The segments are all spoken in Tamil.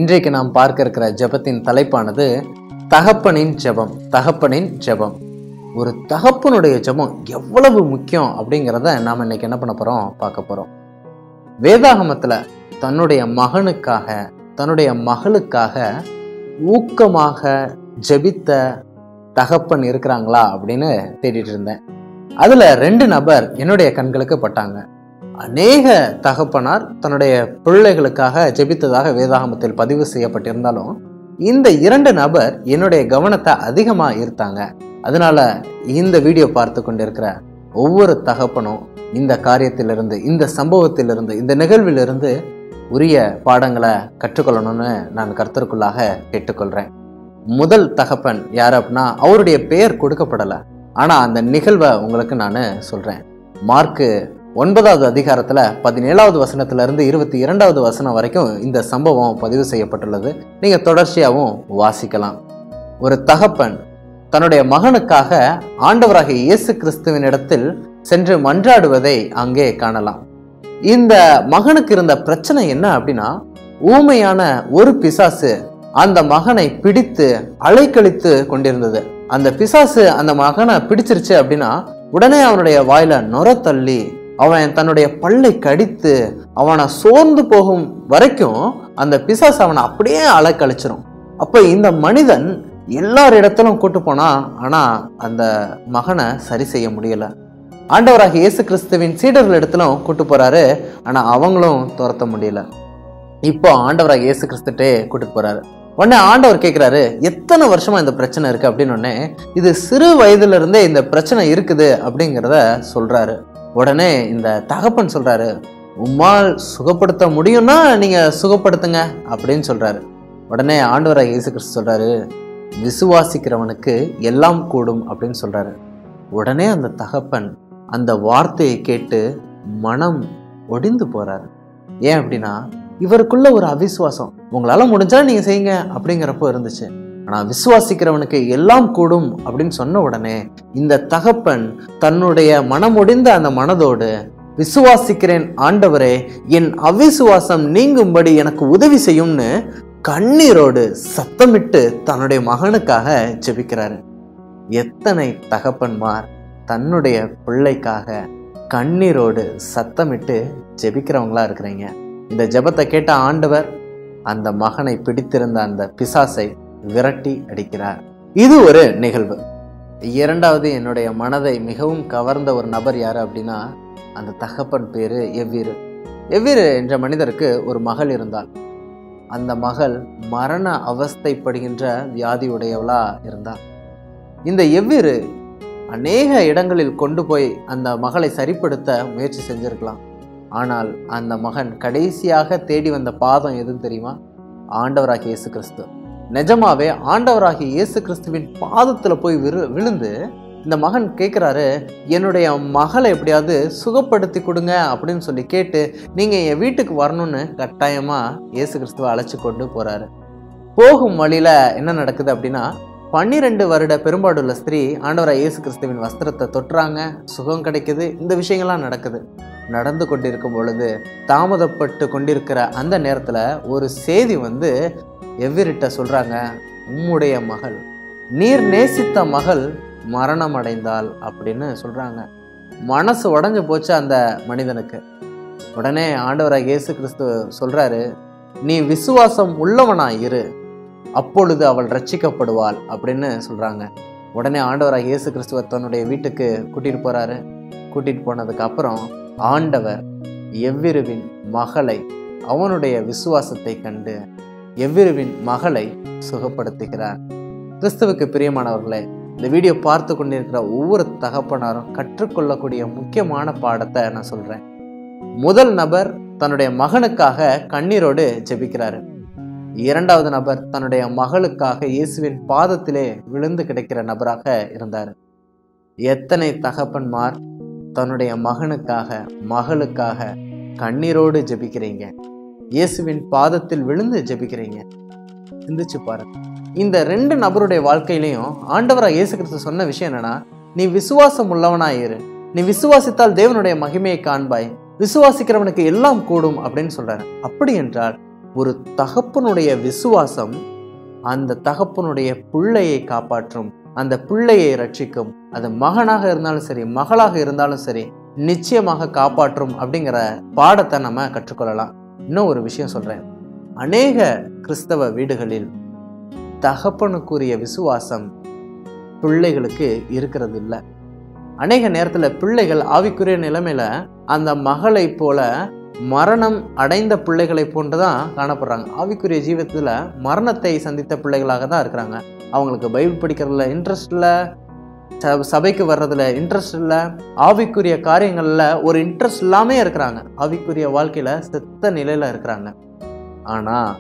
இன்றைக்கு நாம் பார்க்க இருக்கிற ஜெபத்தின் தலைப்பானது தகப்பனின் ஜெபம் தகப்பனின் ஜெபம் ஒரு தகப்பனுடைய ஜெபம் எவ்வளவு முக்கியம் அப்படிங்கிறத நாம் இன்னைக்கு என்ன பண்ண போறோம் பார்க்க போறோம் வேதாகமத்துல தன்னுடைய மகனுக்காக தன்னுடைய மகளுக்காக ஊக்கமாக ஜெபித்த தகப்பன் இருக்கிறாங்களா அப்படின்னு தேடிட்டு இருந்தேன் அதுல ரெண்டு நபர் என்னுடைய கண்களுக்கு பட்டாங்க அநேக தகப்பனார் தன்னுடைய பிள்ளைகளுக்காக ஜெபித்ததாக வேதாகமத்தில் பதிவு செய்யப்பட்டிருந்தாலும் இந்த இரண்டு நபர் என்னுடைய கவனத்தை அதிகமா ஈர்த்தாங்க அதனால இந்த வீடியோ பார்த்து கொண்டிருக்கிற ஒவ்வொரு தகப்பனும் இந்த காரியத்திலிருந்து இந்த சம்பவத்திலிருந்து இந்த நிகழ்விலிருந்து உரிய பாடங்களை கற்றுக்கொள்ளணும்னு நான் கருத்தருக்குள்ளாக கேட்டுக்கொள்றேன் முதல் தகப்பன் யார் அப்படின்னா அவருடைய பெயர் கொடுக்கப்படலை ஆனா அந்த நிகழ்வை உங்களுக்கு நான் சொல்றேன் மார்க்கு ஒன்பதாவது அதிகாரத்துல பதினேழாவது வசனத்துல இருந்து இருபத்தி இரண்டாவது வசனம் வரைக்கும் இந்த சம்பவம் பதிவு செய்யப்பட்டுள்ளது நீங்க தொடர்ச்சியாகவும் வாசிக்கலாம் ஒரு தகப்பன் தன்னுடைய மகனுக்காக ஆண்டவராகிய இயேசு கிறிஸ்துவின் இடத்தில் சென்று மன்றாடுவதை அங்கே காணலாம் இந்த மகனுக்கு இருந்த பிரச்சனை என்ன அப்படின்னா ஊமையான ஒரு பிசாசு அந்த மகனை பிடித்து அலைக்கழித்து கொண்டிருந்தது அந்த பிசாசு அந்த மகனை பிடிச்சிருச்சு அப்படின்னா உடனே அவனுடைய வாயில நுர தள்ளி அவன் தன்னுடைய பல்லை கடித்து அவனை சோர்ந்து போகும் வரைக்கும் அந்த பிசாசு அவனை அப்படியே அலைக்கழிச்சிரும் அப்ப இந்த மனிதன் எல்லார் இடத்திலும் கூட்டு போனா ஆனா அந்த மகனை சரி செய்ய முடியல ஆண்டவராக இயேசு கிறிஸ்துவின் சீடர்கள் இடத்திலும் கூட்டு போறாரு ஆனா அவங்களும் துரத்த முடியல இப்போ ஆண்டவராக இயேசு கிறிஸ்துட்டே கூட்டு போறாரு உடனே ஆண்டவர் கேட்குறாரு எத்தனை வருஷமா இந்த பிரச்சனை இருக்கு அப்படின்னு உடனே இது சிறு வயதுல இருந்தே இந்த பிரச்சனை இருக்குது அப்படிங்கிறத சொல்றாரு உடனே இந்த தகப்பன் சொல்றாரு உம்மால் சுகப்படுத்த முடியும்னா நீங்க சுகப்படுத்துங்க அப்படின்னு சொல்றாரு உடனே ஆண்டவராக இயேசு கிறிஸ்து சொல்றாரு விசுவாசிக்கிறவனுக்கு எல்லாம் கூடும் அப்படின்னு சொல்றாரு உடனே அந்த தகப்பன் அந்த வார்த்தையை கேட்டு மனம் ஒடிந்து போறாரு ஏன் அப்படின்னா இவருக்குள்ள ஒரு அவிசுவாசம் உங்களால முடிஞ்சா நீங்க செய்யுங்க அப்படிங்கிறப்போ இருந்துச்சு ஆனா விசுவாசிக்கிறவனுக்கு எல்லாம் கூடும் அப்படின்னு சொன்ன உடனே இந்த தகப்பன் தன்னுடைய மனமுடிந்த அந்த மனதோடு விசுவாசிக்கிறேன் ஆண்டவரே என் அவிசுவாசம் நீங்கும்படி எனக்கு உதவி செய்யும்னு கண்ணீரோடு சத்தமிட்டு தன்னுடைய மகனுக்காக ஜெபிக்கிறாரு எத்தனை தகப்பன்மார் தன்னுடைய பிள்ளைக்காக கண்ணீரோடு சத்தமிட்டு ஜெபிக்கிறவங்களா இருக்கிறீங்க இந்த ஜெபத்தை கேட்ட ஆண்டவர் அந்த மகனை பிடித்திருந்த அந்த பிசாசை விரட்டி அடிக்கிறார் இது ஒரு நிகழ்வு இரண்டாவது என்னுடைய மனதை மிகவும் கவர்ந்த ஒரு நபர் யாரு அப்படின்னா அந்த தகப்பன் பேரு எவ்வீரு எவ்வீரு என்ற மனிதருக்கு ஒரு மகள் இருந்தாள் அந்த மகள் மரண அவஸ்தைப்படுகின்ற வியாதியுடையவளா இருந்தாள் இந்த எவ்வீரு அநேக இடங்களில் கொண்டு போய் அந்த மகளை சரிப்படுத்த முயற்சி செஞ்சிருக்கலாம் ஆனால் அந்த மகன் கடைசியாக தேடி வந்த பாதம் எதுன்னு தெரியுமா ஆண்டவராகிய இயேசு கிறிஸ்து நிஜமாவே ஆண்டவராகிய இயேசு கிறிஸ்துவின் பாதத்தில் போய் விரு விழுந்து இந்த மகன் கேட்குறாரு என்னுடைய மகளை எப்படியாவது சுகப்படுத்தி கொடுங்க அப்படின்னு சொல்லி கேட்டு நீங்கள் என் வீட்டுக்கு வரணும்னு கட்டாயமாக இயேசு கிறிஸ்துவை அழைச்சி கொண்டு போகிறாரு போகும் வழியில் என்ன நடக்குது அப்படின்னா பன்னிரெண்டு வருட பெரும்பாடுள்ள ஸ்திரீ ஆண்டவராக இயேசு கிறிஸ்துவின் வஸ்திரத்தை தொட்டுறாங்க சுகம் கிடைக்குது இந்த விஷயங்கள்லாம் நடக்குது நடந்து கொண்டிருக்கும் பொழுது தாமதப்பட்டு கொண்டிருக்கிற அந்த நேரத்தில் ஒரு செய்தி வந்து எவ்விரிட்ட சொல்கிறாங்க உம்முடைய மகள் நீர் நேசித்த மகள் மரணம் அடைந்தாள் அப்படின்னு சொல்கிறாங்க மனசு உடஞ்சு போச்சு அந்த மனிதனுக்கு உடனே ஆண்டவராக இயேசு கிறிஸ்து சொல்கிறாரு நீ விசுவாசம் உள்ளவனா இரு அப்பொழுது அவள் ரட்சிக்கப்படுவாள் அப்படின்னு சொல்கிறாங்க உடனே ஆண்டவராக இயேசு கிறிஸ்துவ தன்னுடைய வீட்டுக்கு கூட்டிகிட்டு போகிறாரு கூட்டிகிட்டு போனதுக்கு அப்புறம் ஆண்டவர் எவ்விருவின் மகளை அவனுடைய விசுவாசத்தை கண்டு எவ்விருவின் மகளை சுகப்படுத்துகிறார் கிறிஸ்துவுக்கு பிரியமானவர்களே இந்த வீடியோ பார்த்து கொண்டிருக்கிற ஒவ்வொரு தகப்பனாரும் கற்றுக்கொள்ளக்கூடிய முக்கியமான பாடத்தை நான் சொல்றேன் முதல் நபர் தன்னுடைய மகனுக்காக கண்ணீரோடு ஜெபிக்கிறாரு இரண்டாவது நபர் தன்னுடைய மகளுக்காக இயேசுவின் பாதத்திலே விழுந்து கிடக்கிற நபராக இருந்தார் எத்தனை தகப்பன்மார் தன்னுடைய மகனுக்காக மகளுக்காக கண்ணீரோடு ஜெபிக்கிறீங்க இயேசுவின் பாதத்தில் விழுந்து ஜெபிக்கிறீங்க சிந்திச்சு பாருங்க இந்த ரெண்டு நபருடைய வாழ்க்கையிலையும் ஆண்டவராக இயேசு கிறிஸ்து சொன்ன விஷயம் என்னன்னா நீ விசுவாசம் உள்ளவனாயிரு நீ விசுவாசித்தால் தேவனுடைய மகிமையை காண்பாய் விசுவாசிக்கிறவனுக்கு எல்லாம் கூடும் அப்படின்னு சொல்றாரு அப்படி என்றால் ஒரு தகப்பனுடைய விசுவாசம் அந்த தகப்பனுடைய பிள்ளையை காப்பாற்றும் அந்த பிள்ளையை ரட்சிக்கும் அது மகனாக இருந்தாலும் சரி மகளாக இருந்தாலும் சரி நிச்சயமாக காப்பாற்றும் அப்படிங்கிற பாடத்தை நம்ம கற்றுக்கொள்ளலாம் இன்னும் ஒரு விஷயம் சொல்றேன் அநேக கிறிஸ்தவ வீடுகளில் தகப்பனுக்குரிய விசுவாசம் பிள்ளைகளுக்கு இருக்கிறது இல்லை அநேக நேரத்தில் பிள்ளைகள் ஆவிக்குரிய நிலைமையில அந்த மகளை போல மரணம் அடைந்த பிள்ளைகளை போன்று தான் காணப்படுறாங்க ஆவிக்குரிய ஜீவிதத்தில் மரணத்தை சந்தித்த பிள்ளைகளாக தான் இருக்கிறாங்க அவங்களுக்கு பைபிள் படிக்கிறதுல இன்ட்ரெஸ்ட் இல்லை ச- சபைக்கு வர்றதுல இன்ட்ரெஸ்ட் இல்லை ஆவிக்குரிய காரியங்களில் ஒரு இன்ட்ரெஸ்ட் இல்லாமே இருக்கிறாங்க ஆவிக்குரிய வாழ்க்கையில் செத்த நிலையில் இருக்கிறாங்க ஆனால்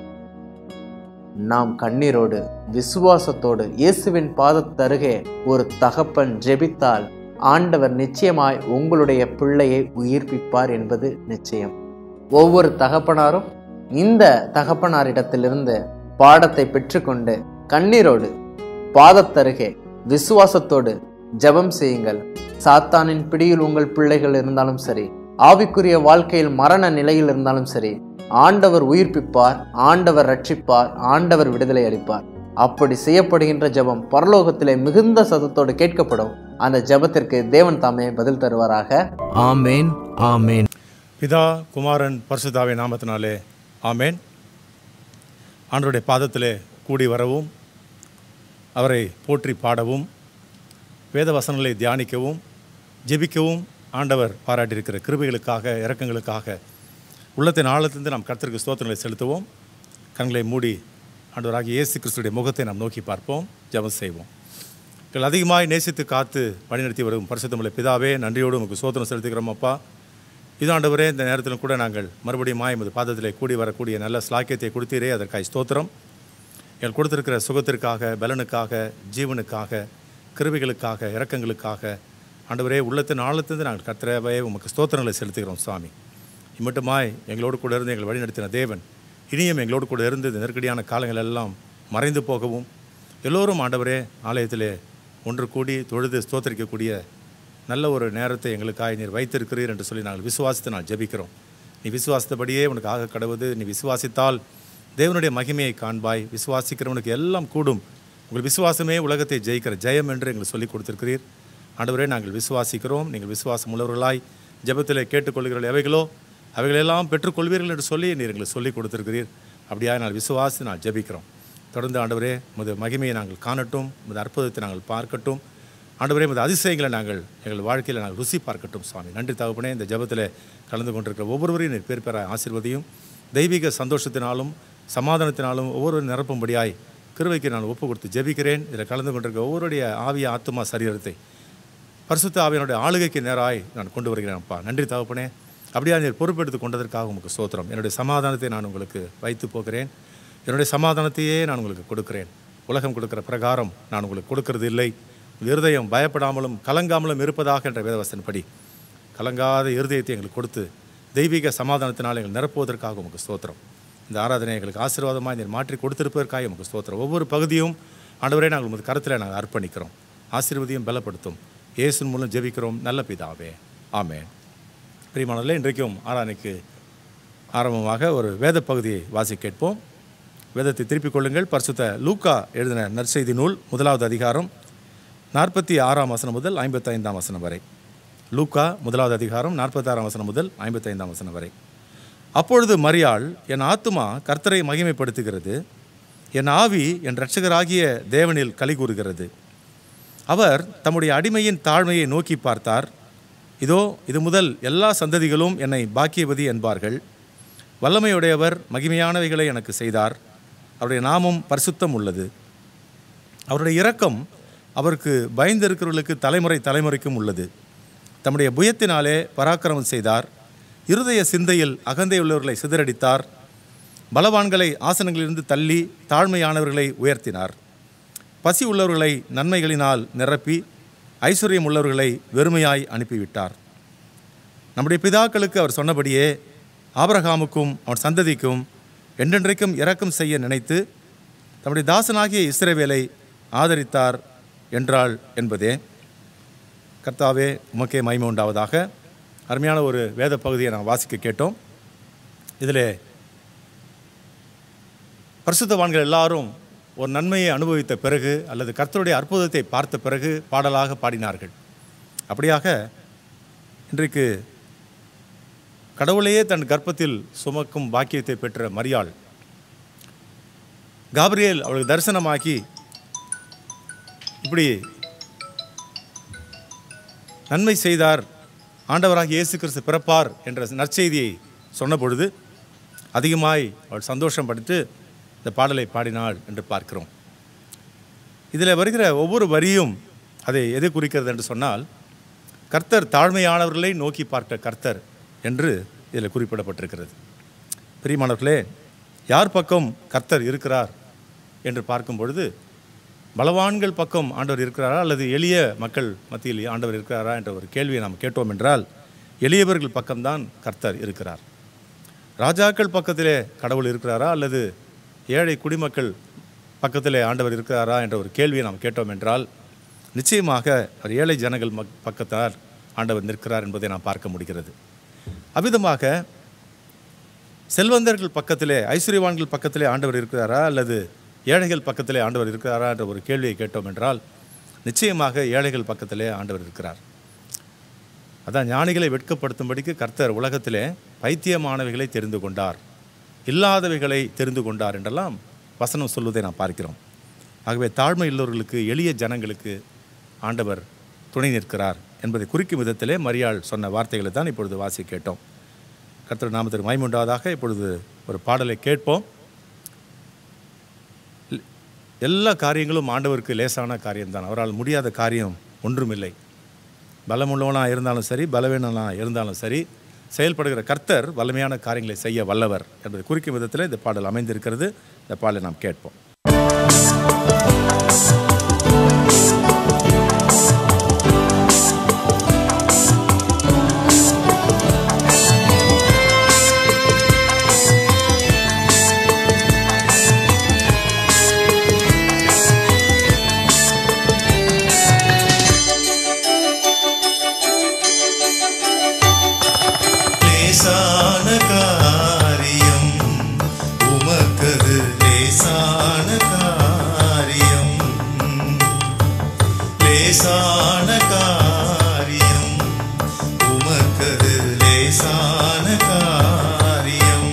நாம் கண்ணீரோடு விசுவாசத்தோடு இயேசுவின் பாதத்தருகே ஒரு தகப்பன் ஜெபித்தால் ஆண்டவர் நிச்சயமாய் உங்களுடைய பிள்ளையை உயிர்ப்பிப்பார் என்பது நிச்சயம் ஒவ்வொரு தகப்பனாரும் இந்த தகப்பனாரிடத்திலிருந்து பாடத்தை பெற்றுக்கொண்டு கண்ணீரோடு பாதத்தருகே விசுவாசத்தோடு ஜெபம் செய்யுங்கள் சாத்தானின் பிடியில் உங்கள் பிள்ளைகள் இருந்தாலும் சரி ஆவிக்குரிய வாழ்க்கையில் மரண நிலையில் இருந்தாலும் சரி ஆண்டவர் உயிர்ப்பிப்பார் ஆண்டவர் ரட்சிப்பார் ஆண்டவர் விடுதலை அளிப்பார் அப்படி செய்யப்படுகின்ற ஜெபம் பரலோகத்திலே மிகுந்த சத்தத்தோடு கேட்கப்படும் அந்த ஜெபத்திற்கு தேவன் தாமே பதில் தருவாராக ஆமேன் ஆமேன் பிதா குமாரன் பரிசுத்தாவின் நாமத்தினாலே ஆமேன் ஆண்டவருடைய பாதத்திலே கூடி வரவும் அவரை போற்றி பாடவும் வேத வசனங்களை தியானிக்கவும் ஜெபிக்கவும் ஆண்டவர் பாராட்டியிருக்கிற கிருபைகளுக்காக இரக்கங்களுக்காக உள்ளத்தின் ஆழத்திலிருந்து நாம் கர்த்தருக்கு ஸ்தோத்திரங்களை செலுத்துவோம் கண்களை மூடி ஆண்டவராகிய இயேசு கிறிஸ்துடைய முகத்தை நாம் நோக்கி பார்ப்போம் ஜெபம் செய்வோம் எங்கள் அதிகமாய் நேசித்து காத்து வழிநடத்தி வரும் பரிசுத்தமில்லை பிதாவே நன்றியோடு உங்களுக்கு சோதனம் செலுத்துகிறோம் அப்பா இது ஆண்டவரே இந்த நேரத்திலும் கூட நாங்கள் மறுபடியும் எமது பாதத்திலே கூடி வரக்கூடிய நல்ல ஸ்லாக்கியத்தை கொடுத்தீரே அதற்காய் ஸ்தோத்திரம் எங்கள் கொடுத்திருக்கிற சுகத்திற்காக பலனுக்காக ஜீவனுக்காக கிருவிகளுக்காக இரக்கங்களுக்காக ஆண்டவரே உள்ளத்தின் ஆழத்திலிருந்து நாங்கள் கர்த்தரவே உமக்கு ஸ்தோத்திரங்களை செலுத்துகிறோம் சுவாமி இம்மட்டுமாய் எங்களோடு கூட இருந்து எங்களை வழிநடத்தின தேவன் இனியும் எங்களோடு கூட இருந்து இந்த நெருக்கடியான காலங்கள் எல்லாம் மறைந்து போகவும் எல்லோரும் ஆண்டவரே ஆலயத்திலே ஒன்று கூடி தொழுது ஸ்தோத்தரிக்கக்கூடிய நல்ல ஒரு நேரத்தை எங்களுக்காக நீர் வைத்திருக்கிறீர் என்று சொல்லி நாங்கள் விசுவாசித்து நான் ஜெபிக்கிறோம் நீ விசுவாசித்தபடியே உனக்கு ஆக கடவுது நீ விசுவாசித்தால் தேவனுடைய மகிமையை காண்பாய் விசுவாசிக்கிறவனுக்கு எல்லாம் கூடும் உங்கள் விசுவாசமே உலகத்தை ஜெயிக்கிற ஜெயம் என்று எங்களுக்கு சொல்லிக் கொடுத்திருக்கிறீர் ஆண்டவரே நாங்கள் விசுவாசிக்கிறோம் நீங்கள் விசுவாசம் உள்ளவர்களாய் ஜெபத்தில் கேட்டுக்கொள்கிறீர்கள் எவைகளோ அவைகளெல்லாம் பெற்றுக்கொள்வீர்கள் என்று சொல்லி நீர் எங்களுக்கு சொல்லிக் கொடுத்திருக்கிறீர் அப்படியாக நாங்கள் விசுவாசி நான் ஜெபிக்கிறோம் தொடர்ந்து ஆண்டவரே உமது மகிமையை நாங்கள் காணட்டும் உமது அற்புதத்தை நாங்கள் பார்க்கட்டும் ஆண்டவரே உமது அதிசயங்களை நாங்கள் எங்கள் வாழ்க்கையில் நாங்கள் ருசி பார்க்கட்டும் சுவாமி நன்றி தகப்பனே இந்த ஜெபத்தில் கலந்து கொண்டிருக்கிற ஒவ்வொருவரையும் நீர் பேர் பெற ஆசீர்வதியும் தெய்வீக சந்தோஷத்தினாலும் சமாதானத்தினாலும் ஒவ்வொருவரும் நிரப்பும்படியாய் கிருவைக்கு நான் ஒப்பு கொடுத்து ஜெபிக்கிறேன் இதில் கலந்து கொண்டிருக்கிற ஒவ்வொருடைய ஆவிய ஆத்துமா சரீரத்தை பரிசுத்த ஆவியனுடைய ஆளுகைக்கு நேராய் நான் கொண்டு வருகிறேன் அப்பா நன்றி தகப்பனே அப்படியா நீர் பொறுப்பெடுத்து கொண்டதற்காக உங்களுக்கு ஸ்தோத்திரம் என்னுடைய சமாதானத்தை நான் உங்களுக்கு வைத்து போகிறேன் என்னுடைய சமாதானத்தையே நான் உங்களுக்கு கொடுக்கிறேன் உலகம் கொடுக்கிற பிரகாரம் நான் உங்களுக்கு கொடுக்கிறது இல்லை உங்கள் இருதயம் பயப்படாமலும் கலங்காமலும் இருப்பதாக என்ற வேதவசனப்படி கலங்காத இருதயத்தை எங்களுக்கு கொடுத்து தெய்வீக சமாதானத்தினால் எங்கள் நிரப்புவதற்காக உங்களுக்கு ஸ்தோத்திரம் இந்த ஆராதனை எங்களுக்கு ஆசீர்வாதமாக நீர் மாற்றி கொடுத்திருப்பதற்காக உங்களுக்கு ஸ்தோத்திரம் ஒவ்வொரு பகுதியும் ஆண்டவரே நாங்கள் உமது கருத்தில் நாங்கள் அர்ப்பணிக்கிறோம் ஆசீர்வதியும் பலப்படுத்தும் இயேசுவின் மூலம் ஜெபிக்கிறோம் நல்ல பிதாவே ஆமென் பிரியமானதில் இன்றைக்கும் ஆராதனைக்கு ஆரம்பமாக ஒரு வேத பகுதியை வாசி கேட்போம் வேதத்தை திருப்பிக் கொள்ளுங்கள் பரிசுத்த லூக்கா எழுதின நற்செய்தி நூல் முதலாவது அதிகாரம் நாற்பத்தி ஆறாம் வசனம் முதல் ஐம்பத்தைந்தாம் வசனம் வரை லூக்கா முதலாவது அதிகாரம் நாற்பத்தாறாம் வசனம் முதல் ஐம்பத்தைந்தாம் வசனம் வரை அப்பொழுது மரியாள் என் ஆத்துமா கர்த்தரை மகிமைப்படுத்துகிறது என் ஆவி என் இரட்சகராகிய தேவனில் களி கூறுகிறது அவர் தம்முடைய அடிமையின் தாழ்மையை நோக்கி பார்த்தார் இதோ இது முதல் எல்லா சந்ததிகளும் என்னை பாக்கியவதி என்பார்கள் வல்லமையுடையவர் மகிமையானவைகளை எனக்கு செய்தார் அவருடைய நாமம் பரிசுத்தம் உள்ளது அவருடைய இரக்கம் அவருக்கு பயந்திருக்கிறவர்களுக்கு தலைமுறை தலைமுறைக்கும் உள்ளது தம்முடைய புயத்தினாலே பராக்கிரமம் செய்தார் இருதய சிந்தையில் அகந்தையுள்ளவர்களை சிதறடித்தார் பலவான்களை ஆசனங்களிலிருந்து தள்ளி தாழ்மையானவர்களை உயர்த்தினார் பசி உள்ளவர்களை நன்மைகளினால் நிரப்பி ஐஸ்வர்யம் உள்ளவர்களை வெறுமையாய் அனுப்பிவிட்டார் நம்முடைய பிதாக்களுக்கு அவர் சொன்னபடியே ஆபிரகாமுக்கும் அவன் சந்ததிக்கும் என்றென்றைக்கும் இரக்கம் செய்ய நினைத்து தம்முடைய தாசனாகிய இஸ்ரவேலை ஆதரித்தார் என்றாள் என்பதே கர்த்தாவே உமக்கே மகிமை உண்டாவதாக அருமையான ஒரு வேத பகுதியை நான் வாசிக்க கேட்டோம் இதில் பரிசுத்தவான்கள் எல்லாரும் ஒரு நன்மையை அனுபவித்த பிறகு அல்லது கர்த்தருடைய அற்புதத்தை பார்த்த பிறகு பாடலாக பாடினார்கள் அப்படியாக இன்றைக்கு கடவுளையே தன் கர்ப்பத்தில் சுமக்கும் பாக்கியத்தை பெற்ற மரியாள் காபிரியேல் அவளுக்கு தரிசனமாக்கி இப்படி நன்மை செய்தார் ஆண்டவராக இயேசு கிறிஸ்து பிறப்பார் என்ற நற்செய்தியை சொன்ன பொழுது அதிகமாய் அவள் சந்தோஷப்பட்டு இந்த பாடலை பாடினாள் என்று பார்க்கிறோம் இதில் வருகிற ஒவ்வொரு வரியும் அதை எதை குறிக்கிறது என்று சொன்னால் கர்த்தர் தாழ்மையானவர்களை நோக்கி பார்க்க கர்த்தர் என்று இதில் குறிப்பிடப்பட்டிருக்கிறது பிரியமானவர்களே யார் பக்கம் கர்த்தர் இருக்கிறார் என்று பார்க்கும் பொழுது பலவான்கள் பக்கம் ஆண்டவர் இருக்கிறாரா அல்லது எளிய மக்கள் மத்தியில் ஆண்டவர் இருக்கிறாரா என்ற ஒரு கேள்வியை நாம் கேட்டோம் என்றால் எளியவர்கள் பக்கம்தான் கர்த்தர் இருக்கிறார் ராஜாக்கள் பக்கத்திலே கடவுள் இருக்கிறாரா அல்லது ஏழை குடிமக்கள் பக்கத்திலே ஆண்டவர் இருக்கிறாரா என்ற ஒரு கேள்வியை நாம் கேட்டோம் என்றால் நிச்சயமாக அவர் ஏழை ஜனங்கள் மக் பக்கத்தால் ஆண்டவர் நிற்கிறார் என்பதை நாம் பார்க்க முடிகிறது அவ்விதமாக செல்வந்தர்கள் பக்கத்திலே ஐஸ்வர்யவான்கள் பக்கத்திலே ஆண்டவர் இருக்கிறாரா அல்லது ஏழைகள் பக்கத்திலே ஆண்டவர் இருக்கிறாரா என்ற ஒரு கேள்வியை கேட்டோம் என்றால் நிச்சயமாக ஏழைகள் பக்கத்திலே ஆண்டவர் இருக்கிறார் அதான் ஞானிகளை வெட்கப்படுத்தும்படிக்கு கர்த்தர் உலகத்திலே பைத்தியமானவைகளை தெரிந்து கொண்டார் இல்லாதவைகளை தெரிந்து கொண்டார் என்றெல்லாம் வசனம் சொல்வதை நாம் பார்க்கிறோம் ஆகவே தாழ்மை உள்ளவர்களுக்கு எளிய ஜனங்களுக்கு ஆண்டவர் துணை நிற்கிறார் என்பதை குறிக்கும் விதத்திலே மரியாள் சொன்ன வார்த்தைகளை தான் இப்பொழுது வாசி கேட்டோம் கர்த்தர் நாமத்திற்கு மைமுண்டாவதாக இப்பொழுது ஒரு பாடலை கேட்போம் எல்லா காரியங்களும் ஆண்டவருக்கு லேசான காரியம்தான் அவரால் முடியாத காரியம் ஒன்றுமில்லை பலமுள்ளவனாக இருந்தாலும் சரி பலவீனனாக இருந்தாலும் சரி செயல்படுகிற கர்த்தர் வலிமையான காரியங்களை செய்ய வல்லவர் என்பதை குறிக்கும் விதத்தில் இந்த பாடல் அமைந்திருக்கிறது இந்த பாடலை நாம் கேட்போம் லேசான காரியம் உமக்கது லேசான காரியம் லேசான காரியம் உமக்கது லேசான காரியம்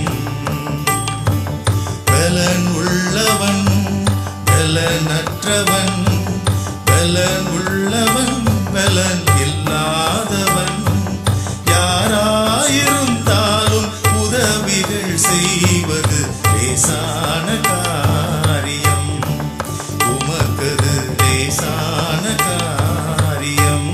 பலன் உள்ளவன் பலனற்றவன் பலன் உள்ளவன் பலன் இல்லாதவன் யாராயிருந்தாலும் உதவிகள் செய்வது லேசான காரியம் உமக்கது லேசான காரியம்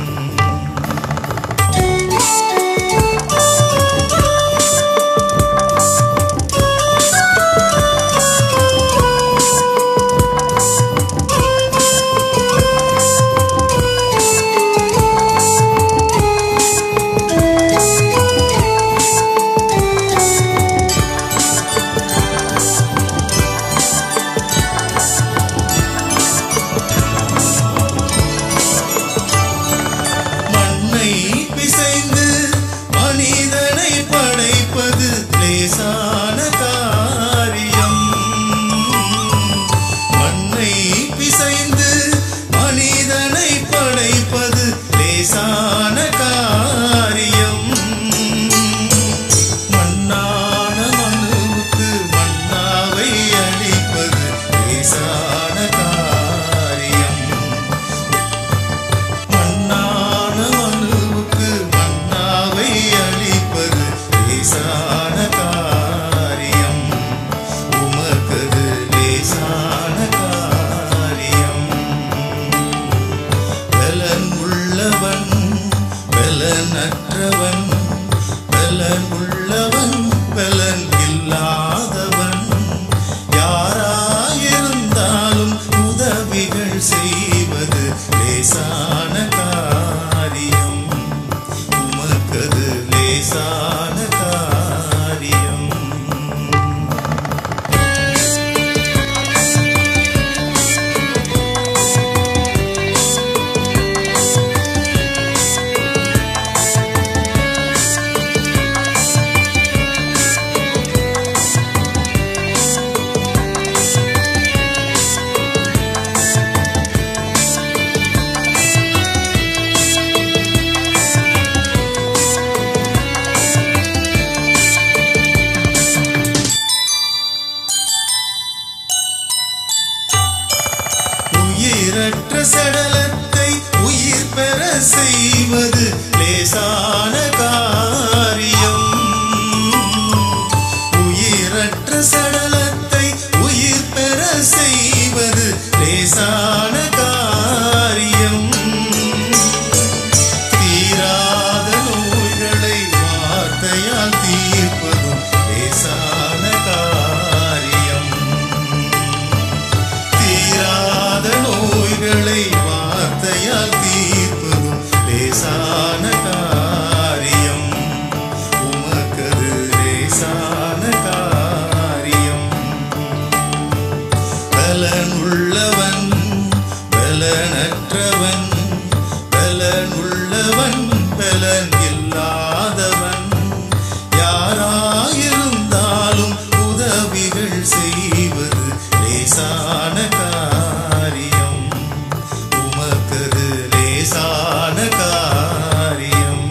மண்ணை பிசைந்து மனிதனை படைப்பது லேசான காரியம் மண்ணை பிசைந்து மனிதனை படைப்பது லேசான காரியம் மண்ணான மனுவுக்கு மண்ணாவை அளிப்பது லேசான காரியம் மண்ணான மனுவுக்கு மன்னாவை அளிப்பது லேசான காரியம் உமக்கது லேசான காரியம் பலன் உள்ளவன் பலனற்றவன் பலன் உள்ளவன் பலன் இல்லாதவன் யாராயிருந்தாலும் உதவிகள் செய்வது லேசான காரியம் உமக்கது லேசான காரியம் உயிரற்ற சடலத்தை உயிர் பெற செய்வது லேசான காரியம் உயிரற்ற சடலத்தை உயிர் பெற செய்வது லேசான காரியம் தீராத நோய்களை வார்த்தையால் தீர்ப்பதும் லேசான காரியம் தீராத நோய்களை வார்த்தையால் தீர்ப்பதும் லேசான காரியம் உமக்கது லேசான காரியம் பலனுள்ளவன் பலனற்றவன் பலனுள்ளவன் பலன் இல்லாதவன் யாராயிருந்தாலும் உதவிகள் செய்வது லேசான காரியம் உமக்கது லேசான காரியம்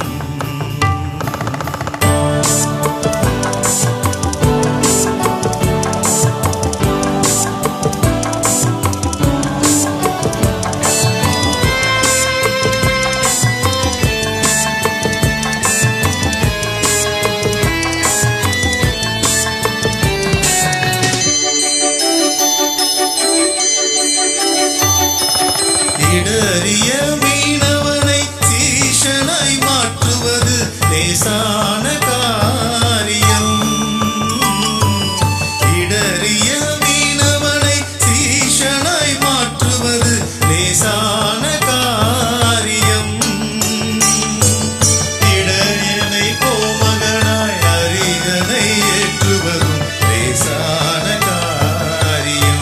இடறிய மீனவனை சீஷனாய் மாற்றுவது லேசான காரியம் இடறிய மீனவனை சீஷனாய் மாற்றுவது லேசான காரியம் இடையனை கோமகனாய் அரிதனை ஏற்றுவதும் லேசான காரியம்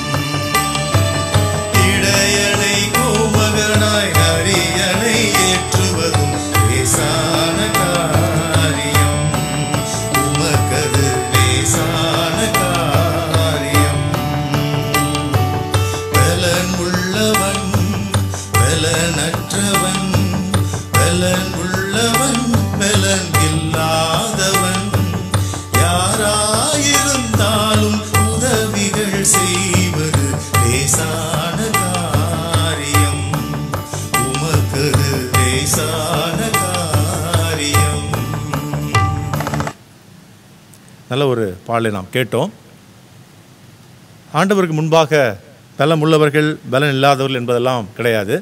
இடையனை கோமகனாய் அரியணை ஏற்றுவதும் லேசான காரியம் உமக்கது லேசான காரியம் பலன் உள்ளவன் பலனற்றவன் பலன் உள்ளவன் பலன் இல்லாதவன் யாராயிருந்தாலும் உதவிகள் செய்வது லேசான காரியம் உமக்கது லேசான காரியம் நல்ல ஒரு பாடலை நாம் கேட்டோம் ஆண்டவருக்கு முன்பாக பலம் உள்ளவர்கள் பலன் இல்லாதவர்கள் என்பதெல்லாம் கிடையாது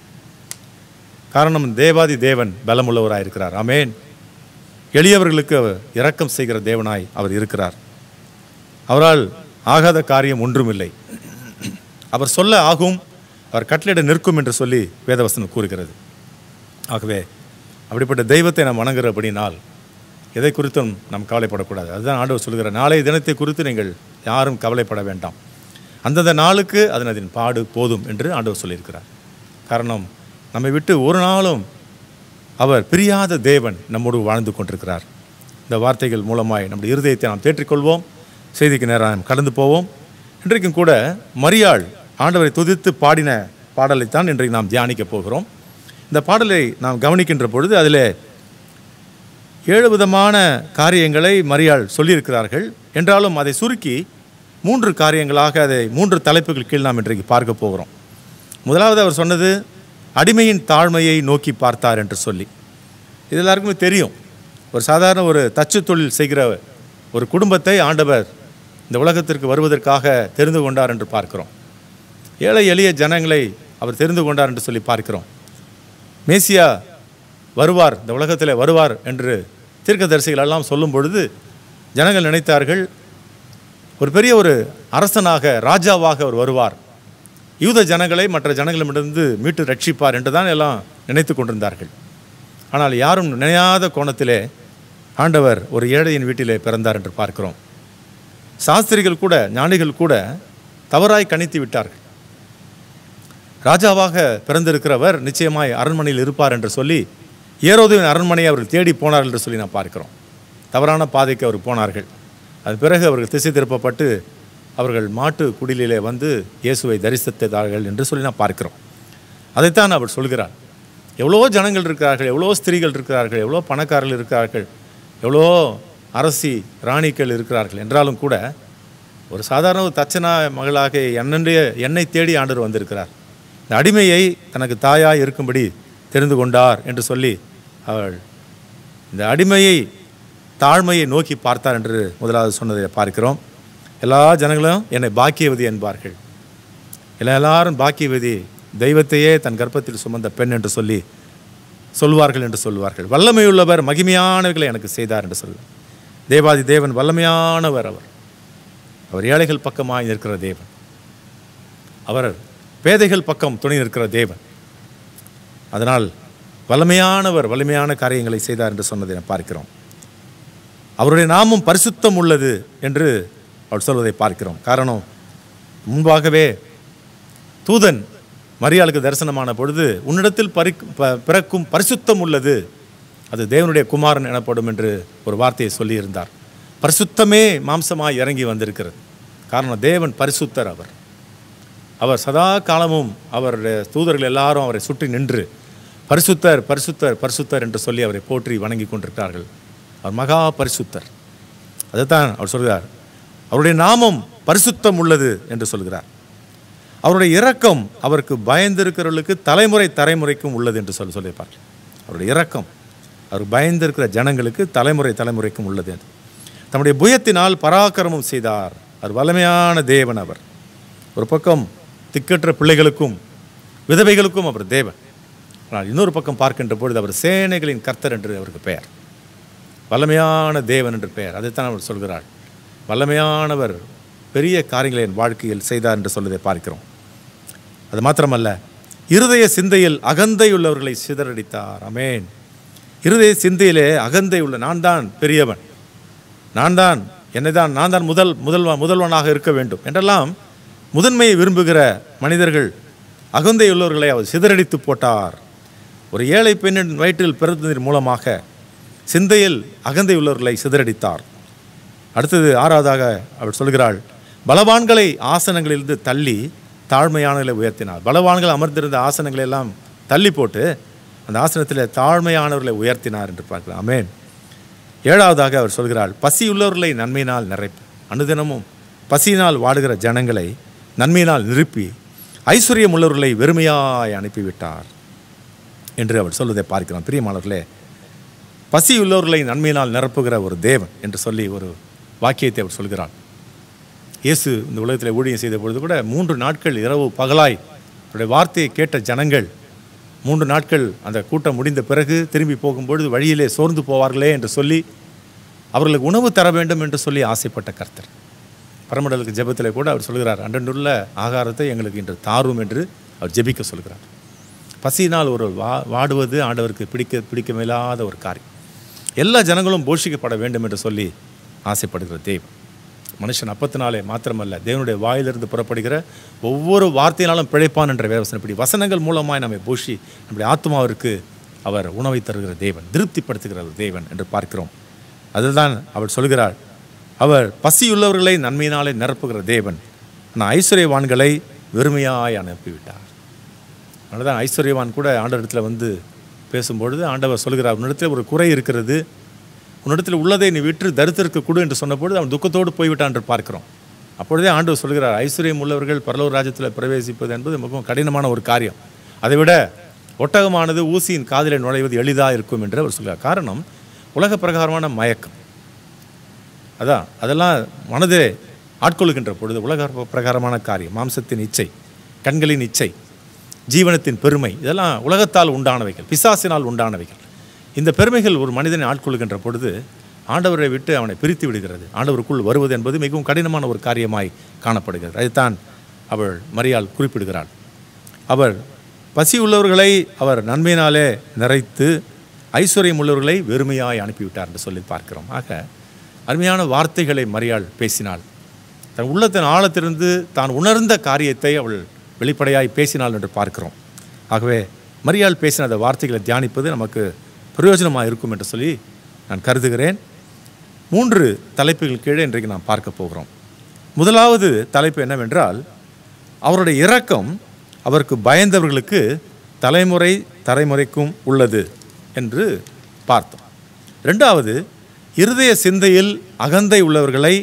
காரணம் தேவாதி தேவன் பலம் உள்ளவராய் இருக்கிறார் ஆமென் எளியவர்களுக்கு அவர் இரக்கம் செய்கிற தேவனாய் அவர் இருக்கிறார் அவரால் ஆகாத காரியம் ஒன்றுமில்லை அவர் சொல்ல ஆகும் அவர் கட்டளையிட நிற்கும் என்று சொல்லி வேதவசனம் கூறுகிறது ஆகவே அப்படிப்பட்ட தெய்வத்தை நாம் வணங்குறபடினால் எதை குறித்தும் நாம் கவலைப்படக்கூடாது அதுதான் ஆண்டவர் சொல்கிற நாளைய தினத்தை குறித்து நீங்கள் யாரும் கவலைப்பட வேண்டாம் அந்தந்த நாளுக்கு அதன் அதன் பாடு போதும் என்று ஆண்டவர் சொல்லியிருக்கிறார் காரணம் நம்மை விட்டு ஒரு நாளும் அவர் பிரியாத தேவன் நம்மோடு வாழ்ந்து கொண்டிருக்கிறார் இந்த வார்த்தைகள் மூலமாய் நம்முடைய இருதயத்தை நாம் தேற்றிக்கொள்வோம் செய்திக்கு நேரம் நாம் கடந்து போவோம் இன்றைக்கும் கூட மரியாள் ஆண்டவரை துதித்து பாடின பாடலைத்தான் இன்றைக்கு நாம் தியானிக்க போகிறோம் இந்த பாடலை நாம் கவனிக்கின்ற பொழுது அதில் ஏழு விதமான காரியங்களை மரியாள் சொல்லியிருக்கிறார்கள் என்றாலும் அதை சுருக்கி மூன்று காரியங்களாக அதை மூன்று தலைப்புகள் கீழ் நாம் இன்றைக்கு பார்க்க போகிறோம் முதலாவது அவர் சொன்னது அடிமையின் தாழ்மையை நோக்கி பார்த்தார் என்று சொல்லி இது எல்லாருக்குமே தெரியும் ஒரு சாதாரண ஒரு தச்சு தொழில் செய்கிற ஒரு குடும்பத்தை ஆண்டவர் இந்த உலகத்திற்கு வருவதற்காக தெரிந்து கொண்டார் என்று பார்க்கிறோம் ஏழை எளிய ஜனங்களை அவர் தெரிந்து கொண்டார் என்று சொல்லி பார்க்கிறோம் மேசியா வருவார் இந்த உலகத்தில் வருவார் என்று தீர்க்கதரிசிகள் எல்லாம் சொல்லும் பொழுது ஜனங்கள் நினைத்தார்கள் ஒரு பெரிய ஒரு அரசனாக ராஜாவாக அவர் வருவார் யூத ஜனங்களை மற்ற ஜனங்களிடமிருந்து மீட்டு ரட்சிப்பார் என்று தான் எல்லாம் நினைத்து கொண்டிருந்தார்கள் ஆனால் யாரும் நினையாத கோணத்திலே ஆண்டவர் ஒரு ஏழையின் வீட்டிலே பிறந்தார் என்று பார்க்கிறோம் சாஸ்திரிகள் கூட ஞானிகள் கூட தவறாய் கணித்து விட்டார்கள் ராஜாவாக பிறந்திருக்கிறவர் நிச்சயமாய் அரண்மனையில் இருப்பார் என்று சொல்லி ஏரோதுவின் அரண்மனையை அவர்கள் தேடி போனார்கள் என்று சொல்லி நாம் பார்க்கிறோம் தவறான பாதைக்கு அவர் போனார்கள் அது பிறகு அவர்கள் திசை திருப்பப்பட்டு அவர்கள் மாட்டு குடிலிலே வந்து இயேசுவை தரிசித்தார்கள் என்று சொல்லி நாம் பார்க்கிறோம் அதைத்தான் அவர் சொல்கிறார் எவ்வளோ ஜனங்கள் இருக்கிறார்கள் எவ்வளோ ஸ்திரீகள் இருக்கிறார்கள் எவ்வளோ பணக்காரர்கள் இருக்கிறார்கள் எவ்வளோ அரசி ராணிகள் இருக்கிறார்கள் என்றாலும் கூட ஒரு சாதாரண ஒரு தச்சனா மகளாக என்னுடைய என்னை தேடி ஆண்டவர் வந்திருக்கிறார் இந்த அடிமையை தனக்கு தாயாய் இருக்கும்படி தெரிந்து கொண்டார் என்று சொல்லி அவள் இந்த அடிமையை தாழ்மையை நோக்கி பார்த்தார் என்று முதலாவது சொன்னதை பார்க்கிறோம் எல்லா ஜனங்களும் என்னை பாக்கியவதி என்பார்கள் எல்லா எல்லாரும் பாக்கியவதி தெய்வத்தையே தன் கர்ப்பத்தில் சுமந்த பெண் என்று சொல்லி சொல்வார்கள் என்று சொல்வார்கள் வல்லமையுள்ளவர் மகிமையானவர்களை எனக்கு செய்தார் என்று சொல்வார் தேவாதி தேவன் வல்லமையானவர் அவர் அவர் ஏழைகள் பக்கமாய் நிற்கிற தேவன் அவர் பேதைகள் பக்கம் துணை நிற்கிற தேவன் அதனால் வல்லமையானவர் வலிமையான காரியங்களை செய்தார் என்று சொன்னதை நாம் பார்க்கிறோம் அவருடைய நாமம் பரிசுத்தம் உள்ளது என்று அவர் சொல்வதை பார்க்கிறோம் காரணம் முன்பாகவே தூதன் மரியாளுக்கு தரிசனமான பொழுது உன்னிடத்தில் பறிக் ப- பிறக்கும் பரிசுத்தம் உள்ளது அது தேவனுடைய குமாரன் எனப்படும் என்று ஒரு வார்த்தையை சொல்லியிருந்தார் பரிசுத்தமே மாம்சமாய் இறங்கி வந்திருக்கிறது காரணம் தேவன் பரிசுத்தர் அவர் அவர் சதா காலமும் அவருடைய தூதர்கள் எல்லாரும் அவரை சுற்றி நின்று பரிசுத்தர் பரிசுத்தர் பரிசுத்தர் என்று சொல்லி அவரை போற்றி வணங்கி கொண்டிருக்கிறார்கள் அவர் மகா பரிசுத்தர் அதைத்தான் அவர் சொல்கிறார் அவருடைய நாமம் பரிசுத்தம் உள்ளது என்று சொல்கிறார் அவருடைய இரக்கம் அவருக்கு பயந்திருக்கிறவர்களுக்கு தலைமுறை தலைமுறைக்கும் உள்ளது என்று சொல்லி சொல்லியிருப்பார் அவருடைய இரக்கம் அவர் பயந்திருக்கிற ஜனங்களுக்கு தலைமுறை தலைமுறைக்கும் உள்ளது என்று தம்முடைய புயத்தினால் பராக்கிரமம் செய்தார் அவர் வலிமையான தேவன் அவர் ஒரு பக்கம் திக்கற்ற பிள்ளைகளுக்கும் விதவைகளுக்கும் அவர் தேவன் ஆனால் இன்னொரு பக்கம் பார்க்கின்ற பொழுது அவர் சேனைகளின் கர்த்தர் என்று அவருக்கு பெயர் வல்லமையான தேவன் என்று பெயர் அதைத்தான் அவர் சொல்கிறார் வல்லமையானவர் பெரிய காரியங்களை என் வாழ்க்கையில் செய்தார் என்று சொல்வதை பார்க்கிறோம் அது மாத்திரமல்ல இருதய சிந்தையில் அகந்தை உள்ளவர்களை சிதறடித்தார் அமேன் இருதய சிந்தையிலே அகந்தை உள்ள நான் தான் பெரியவன் நான் தான் என்னை தான் நான் தான் முதல் முதல்வன் முதல்வனாக இருக்க வேண்டும் என்றெல்லாம் முதன்மையை விரும்புகிற மனிதர்கள் அகந்தை உள்ளவர்களை அவர் சிதறடித்து போட்டார் ஒரு ஏழை பெண்ணின் வயிற்றில் பிறந்ததன் மூலமாக சிந்தையில் அகந்தை உள்ளவர்களை சிதறடித்தார் அடுத்தது ஆறாவதாக அவள் சொல்கிறாள் பலவான்களை ஆசனங்களிலிருந்து தள்ளி தாழ்மையானவர்களை உயர்த்தினார் பலவான்கள் அமர்ந்திருந்த ஆசனங்களை எல்லாம் தள்ளி போட்டு அந்த ஆசனத்தில் தாழ்மையானவர்களை உயர்த்தினார் என்று பார்க்கலாம் ஆமென் ஏழாவதாக அவர் சொல்கிறாள் பசியுள்ளவர்களை நன்மையினால் நிறைப்பு அனுதினமும் பசியினால் வாடுகிற ஜனங்களை நன்மையினால் நிரப்பி ஐஸ்வர்யம் உள்ளவர்களை வெறுமையாய் அனுப்பிவிட்டார் என்று அவர் சொல்வதை பார்க்கிறோம் பிரியமானவர்களே பசி உள்ளவர்களை நன்மையினால் நிரப்புகிற ஒரு தேவன் என்று சொல்லி ஒரு வாக்கியத்தை அவர் சொல்கிறார் இயேசு இந்த உலகத்தில் ஊழியம் செய்த பொழுது கூட மூன்று நாட்கள் இரவு பகலாய் அவருடைய வார்த்தையை கேட்ட ஜனங்கள் மூன்று நாட்கள் அந்த கூட்டம் முடிந்த பிறகு திரும்பி போகும்பொழுது வழியிலே சோர்ந்து போவார்களே என்று சொல்லி அவர்களுக்கு உணவு தர வேண்டும் என்று சொல்லி ஆசைப்பட்ட கர்த்தர் பரமடலுக்கு ஜெபத்தில் கூட அவர் சொல்கிறார் அன்றன்றுள்ள ஆகாரத்தை எங்களுக்கு இன்று தாரும் என்று அவர் ஜெபிக்க சொல்கிறார் பசியினால் ஒரு வா வாடுவது ஆண்டவருக்கு பிடிக்க பிடிக்கமில்லாத ஒரு காரியம் எல்லா ஜனங்களும் போஷிக்கப்பட வேண்டும் என்று சொல்லி ஆசைப்படுகிற தேவன் மனுஷன் அப்பத்தினாலே மாத்திரமல்ல தேவனுடைய வாயிலிருந்து புறப்படுகிற ஒவ்வொரு வார்த்தையினாலும் பிழைப்பான் என்ற வேவசனப்படி வசனங்கள் மூலமாய் நம்மை போஷி நம்முடைய ஆத்மாவிற்கு அவர் உணவை தருகிற தேவன் திருப்திப்படுத்துகிற ஒரு தேவன் என்று பார்க்கிறோம் அதுதான் அவள் சொல்கிறாள் அவர் பசியுள்ளவர்களை நன்மையினாலே நிரப்புகிற தேவன் ஆனால் ஐஸ்வர்யவான்களை வெறுமையாய் அனுப்பிவிட்டார் அதனால தான் ஐஸ்வர்யவான் கூட ஆண்டவரிடத்தில் வந்து பேசும்பொழுது ஆண்டவர் சொல்கிறார் உன்னிடத்தில் ஒரு குறை இருக்கிறது உன்னிடத்தில் உள்ளதை நீ விற்று தரித்திற்கு கொடு என்று சொன்னபொழுது அவன் துக்கத்தோடு போய்விட்டான் என்று பார்க்கிறோம் அப்பொழுதே ஆண்டவர் சொல்கிறார் ஐஸ்வர்யம் உள்ளவர்கள் பரலோக ராஜ்யத்தில் பிரவேசிப்பது என்பது மிகவும் கடினமான ஒரு காரியம் அதைவிட ஒட்டகமானது ஊசியின் காதிலே நுழைவது எளிதாக இருக்கும் என்று அவர் சொல்கிறார் காரணம் உலக பிரகாரமான மயக்கம் அதான் அதெல்லாம் மனதிலே ஆட்கொள்கின்ற பொழுது உலக பிரகாரமான காரியம் மாம்சத்தின் இச்சை கண்களின் இச்சை ஜீவனத்தின் பெருமை இதெல்லாம் உலகத்தால் உண்டானவைகள் பிசாசினால் உண்டானவைகள் இந்த பெருமைகள் ஒரு மனிதனை ஆட்கொள்கின்ற பொழுது ஆண்டவரை விட்டு அவனை பிரித்து விடுகிறது ஆண்டவருக்குள் வருவது என்பது மிகவும் கடினமான ஒரு காரியமாய் காணப்படுகிறது அதைத்தான் அவள் மரியாள் குறிப்பிடுகிறாள் அவர் பசி உள்ளவர்களை அவர் நன்மையினாலே நிறைத்து ஐஸ்வர்யம் உள்ளவர்களை வெறுமையாய் அனுப்பிவிட்டார் என்று சொல்லி பார்க்கிறோம் ஆக அருமையான வார்த்தைகளை மரியாள் பேசினாள் தன் உள்ளத்தின் ஆழத்திலிருந்து தான் உணர்ந்த காரியத்தை அவள் வெளிப்படையாய் பேசினாள் என்று பார்க்கிறோம் ஆகவே மரியாள் பேசின அந்த வார்த்தைகளை தியானிப்பது நமக்கு பிரயோஜனமாக இருக்கும் என்று சொல்லி நான் கருதுகிறேன் மூன்று தலைப்புகள் கீழே இன்றைக்கு நாம் பார்க்க போகிறோம் முதலாவது தலைப்பு என்னவென்றால் அவருடைய இரக்கம் அவருக்கு பயந்தவர்களுக்கு தலைமுறை தலைமுறைக்கும் உள்ளது என்று பார்த்தோம் ரெண்டாவது இருதய சிந்தையில் அகந்தை உள்ளவர்களை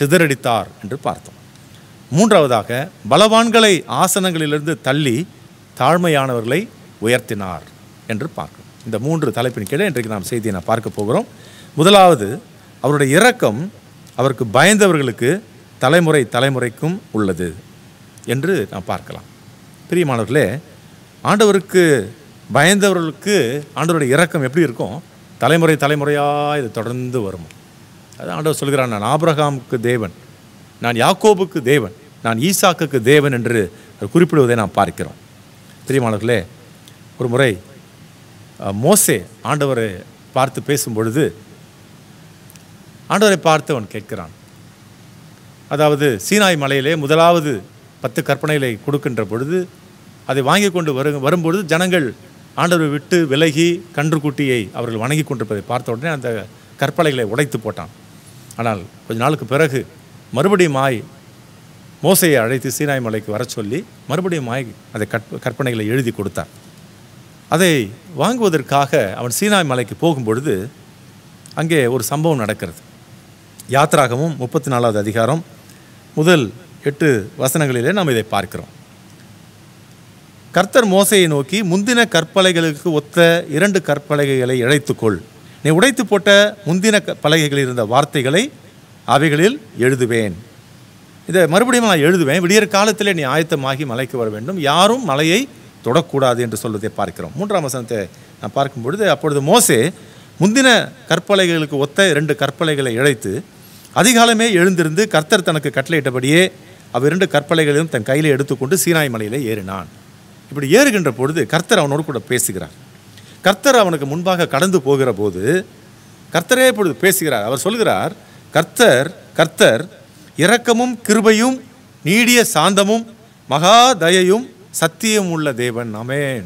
சிதறடித்தார் என்று பார்த்தோம் மூன்றாவதாக பலவான்களை ஆசனங்களிலிருந்து தள்ளி தாழ்மையானவர்களை உயர்த்தினார் என்று பார்க்கிறோம் இந்த மூன்று தலைப்பின் கீழே இன்றைக்கு நாம் செய்தியை நான் பார்க்க போகிறோம் முதலாவது அவருடைய இரக்கம் அவருக்கு பயந்தவர்களுக்கு தலைமுறை தலைமுறைக்கும் உள்ளது என்று நாம் பார்க்கலாம் பிரியமானவர்களே ஆண்டவருக்கு பயந்தவர்களுக்கு ஆண்டவருடைய இரக்கம் எப்படி இருக்கும் தலைமுறை தலைமுறையாக இது தொடர்ந்து வரும் அது ஆண்டவர் சொல்கிறான் நான் ஆபிரகாமுக்கு தேவன் நான் யாக்கோபுக்கு தேவன் நான் ஈசாக்குக்கு தேவன் என்று அவர் குறிப்பிடுவதை நாம் பார்க்கிறோம் பிரியமானவர்களே ஒரு முறை அஹ், மோசே ஆண்டவரை பார்த்து பேசும் பொழுது ஆண்டவரை பார்த்து அவன் கேட்கிறான் அதாவது சீனாய் மலையிலே முதலாவது பத்து கற்பனைகளை கொடுக்கின்ற பொழுது அதை வாங்கி கொண்டு வரு வரும்பொழுது ஜனங்கள் ஆண்டவரை விட்டு விலகி கன்றுக்குட்டியை அவர்கள் வணங்கி கொண்டிருப்பதை பார்த்த உடனே அந்த கற்பனைகளை உடைத்து போட்டான் ஆனால் கொஞ்ச நாளுக்கு பிறகு மறுபடியும் ஆய் மோசையை அழைத்து சீனாய் மலைக்கு வரச் சொல்லி மறுபடியும் ஆய் அந்த கற்ப கற்பனைகளை எழுதி கொடுத்தார் அதை வாங்குவதற்காக அவன் சீனாய் மலைக்கு போகும்பொழுது அங்கே ஒரு சம்பவம் நடக்கிறது யாத்ராகமும் முப்பத்தி நாலாவது அதிகாரம் முதல் எட்டு வசனங்களிலே நாம் இதை பார்க்கிறோம் கர்த்தர் மோசையை நோக்கி முந்தின கற்பலகைகளுக்கு ஒத்த இரண்டு கற்பலகைகளை இழைத்துக்கொள் நீ உடைத்து போட்ட முந்தின க- பலகைகளில் இருந்த வார்த்தைகளை அவைகளில் எழுதுவேன் இதை மறுபடியும் நான் எழுதுவேன் விடியற் காலத்திலே நீ ஆயத்தமாகி மலைக்கு வர வேண்டும் யாரும் மலையை தொடக்கூடாது என்று சொல்வதை பார்க்கிறோம் மூன்றாம் வசனத்தை நான் பார்க்கும் பொழுது அப்பொழுது மோசே முந்தின கற்பலைகளுக்கு ஒத்த இரண்டு கற்பலைகளை இழைத்து அதிகாலமே எழுந்திருந்து கர்த்தர் தனக்கு கட்டளையிட்டபடியே அவ்விரண்டு கற்பலைகளையும் தன் கையில் எடுத்துக்கொண்டு சீனாய் மலையிலே ஏறினான் இப்படி ஏறுகின்ற பொழுது கர்த்தர் அவனோடு கூட பேசுகிறார் கர்த்தர் அவனுக்கு முன்பாக கடந்து போகிற போது கர்த்தரே இப்பொழுது பேசுகிறார் அவர் சொல்கிறார் கர்த்தர் கர்த்தர் இரக்கமும் கிருபையும் நீடிய சாந்தமும் மகா தயையும் சத்தியம் உள்ள தேவன் அமேன்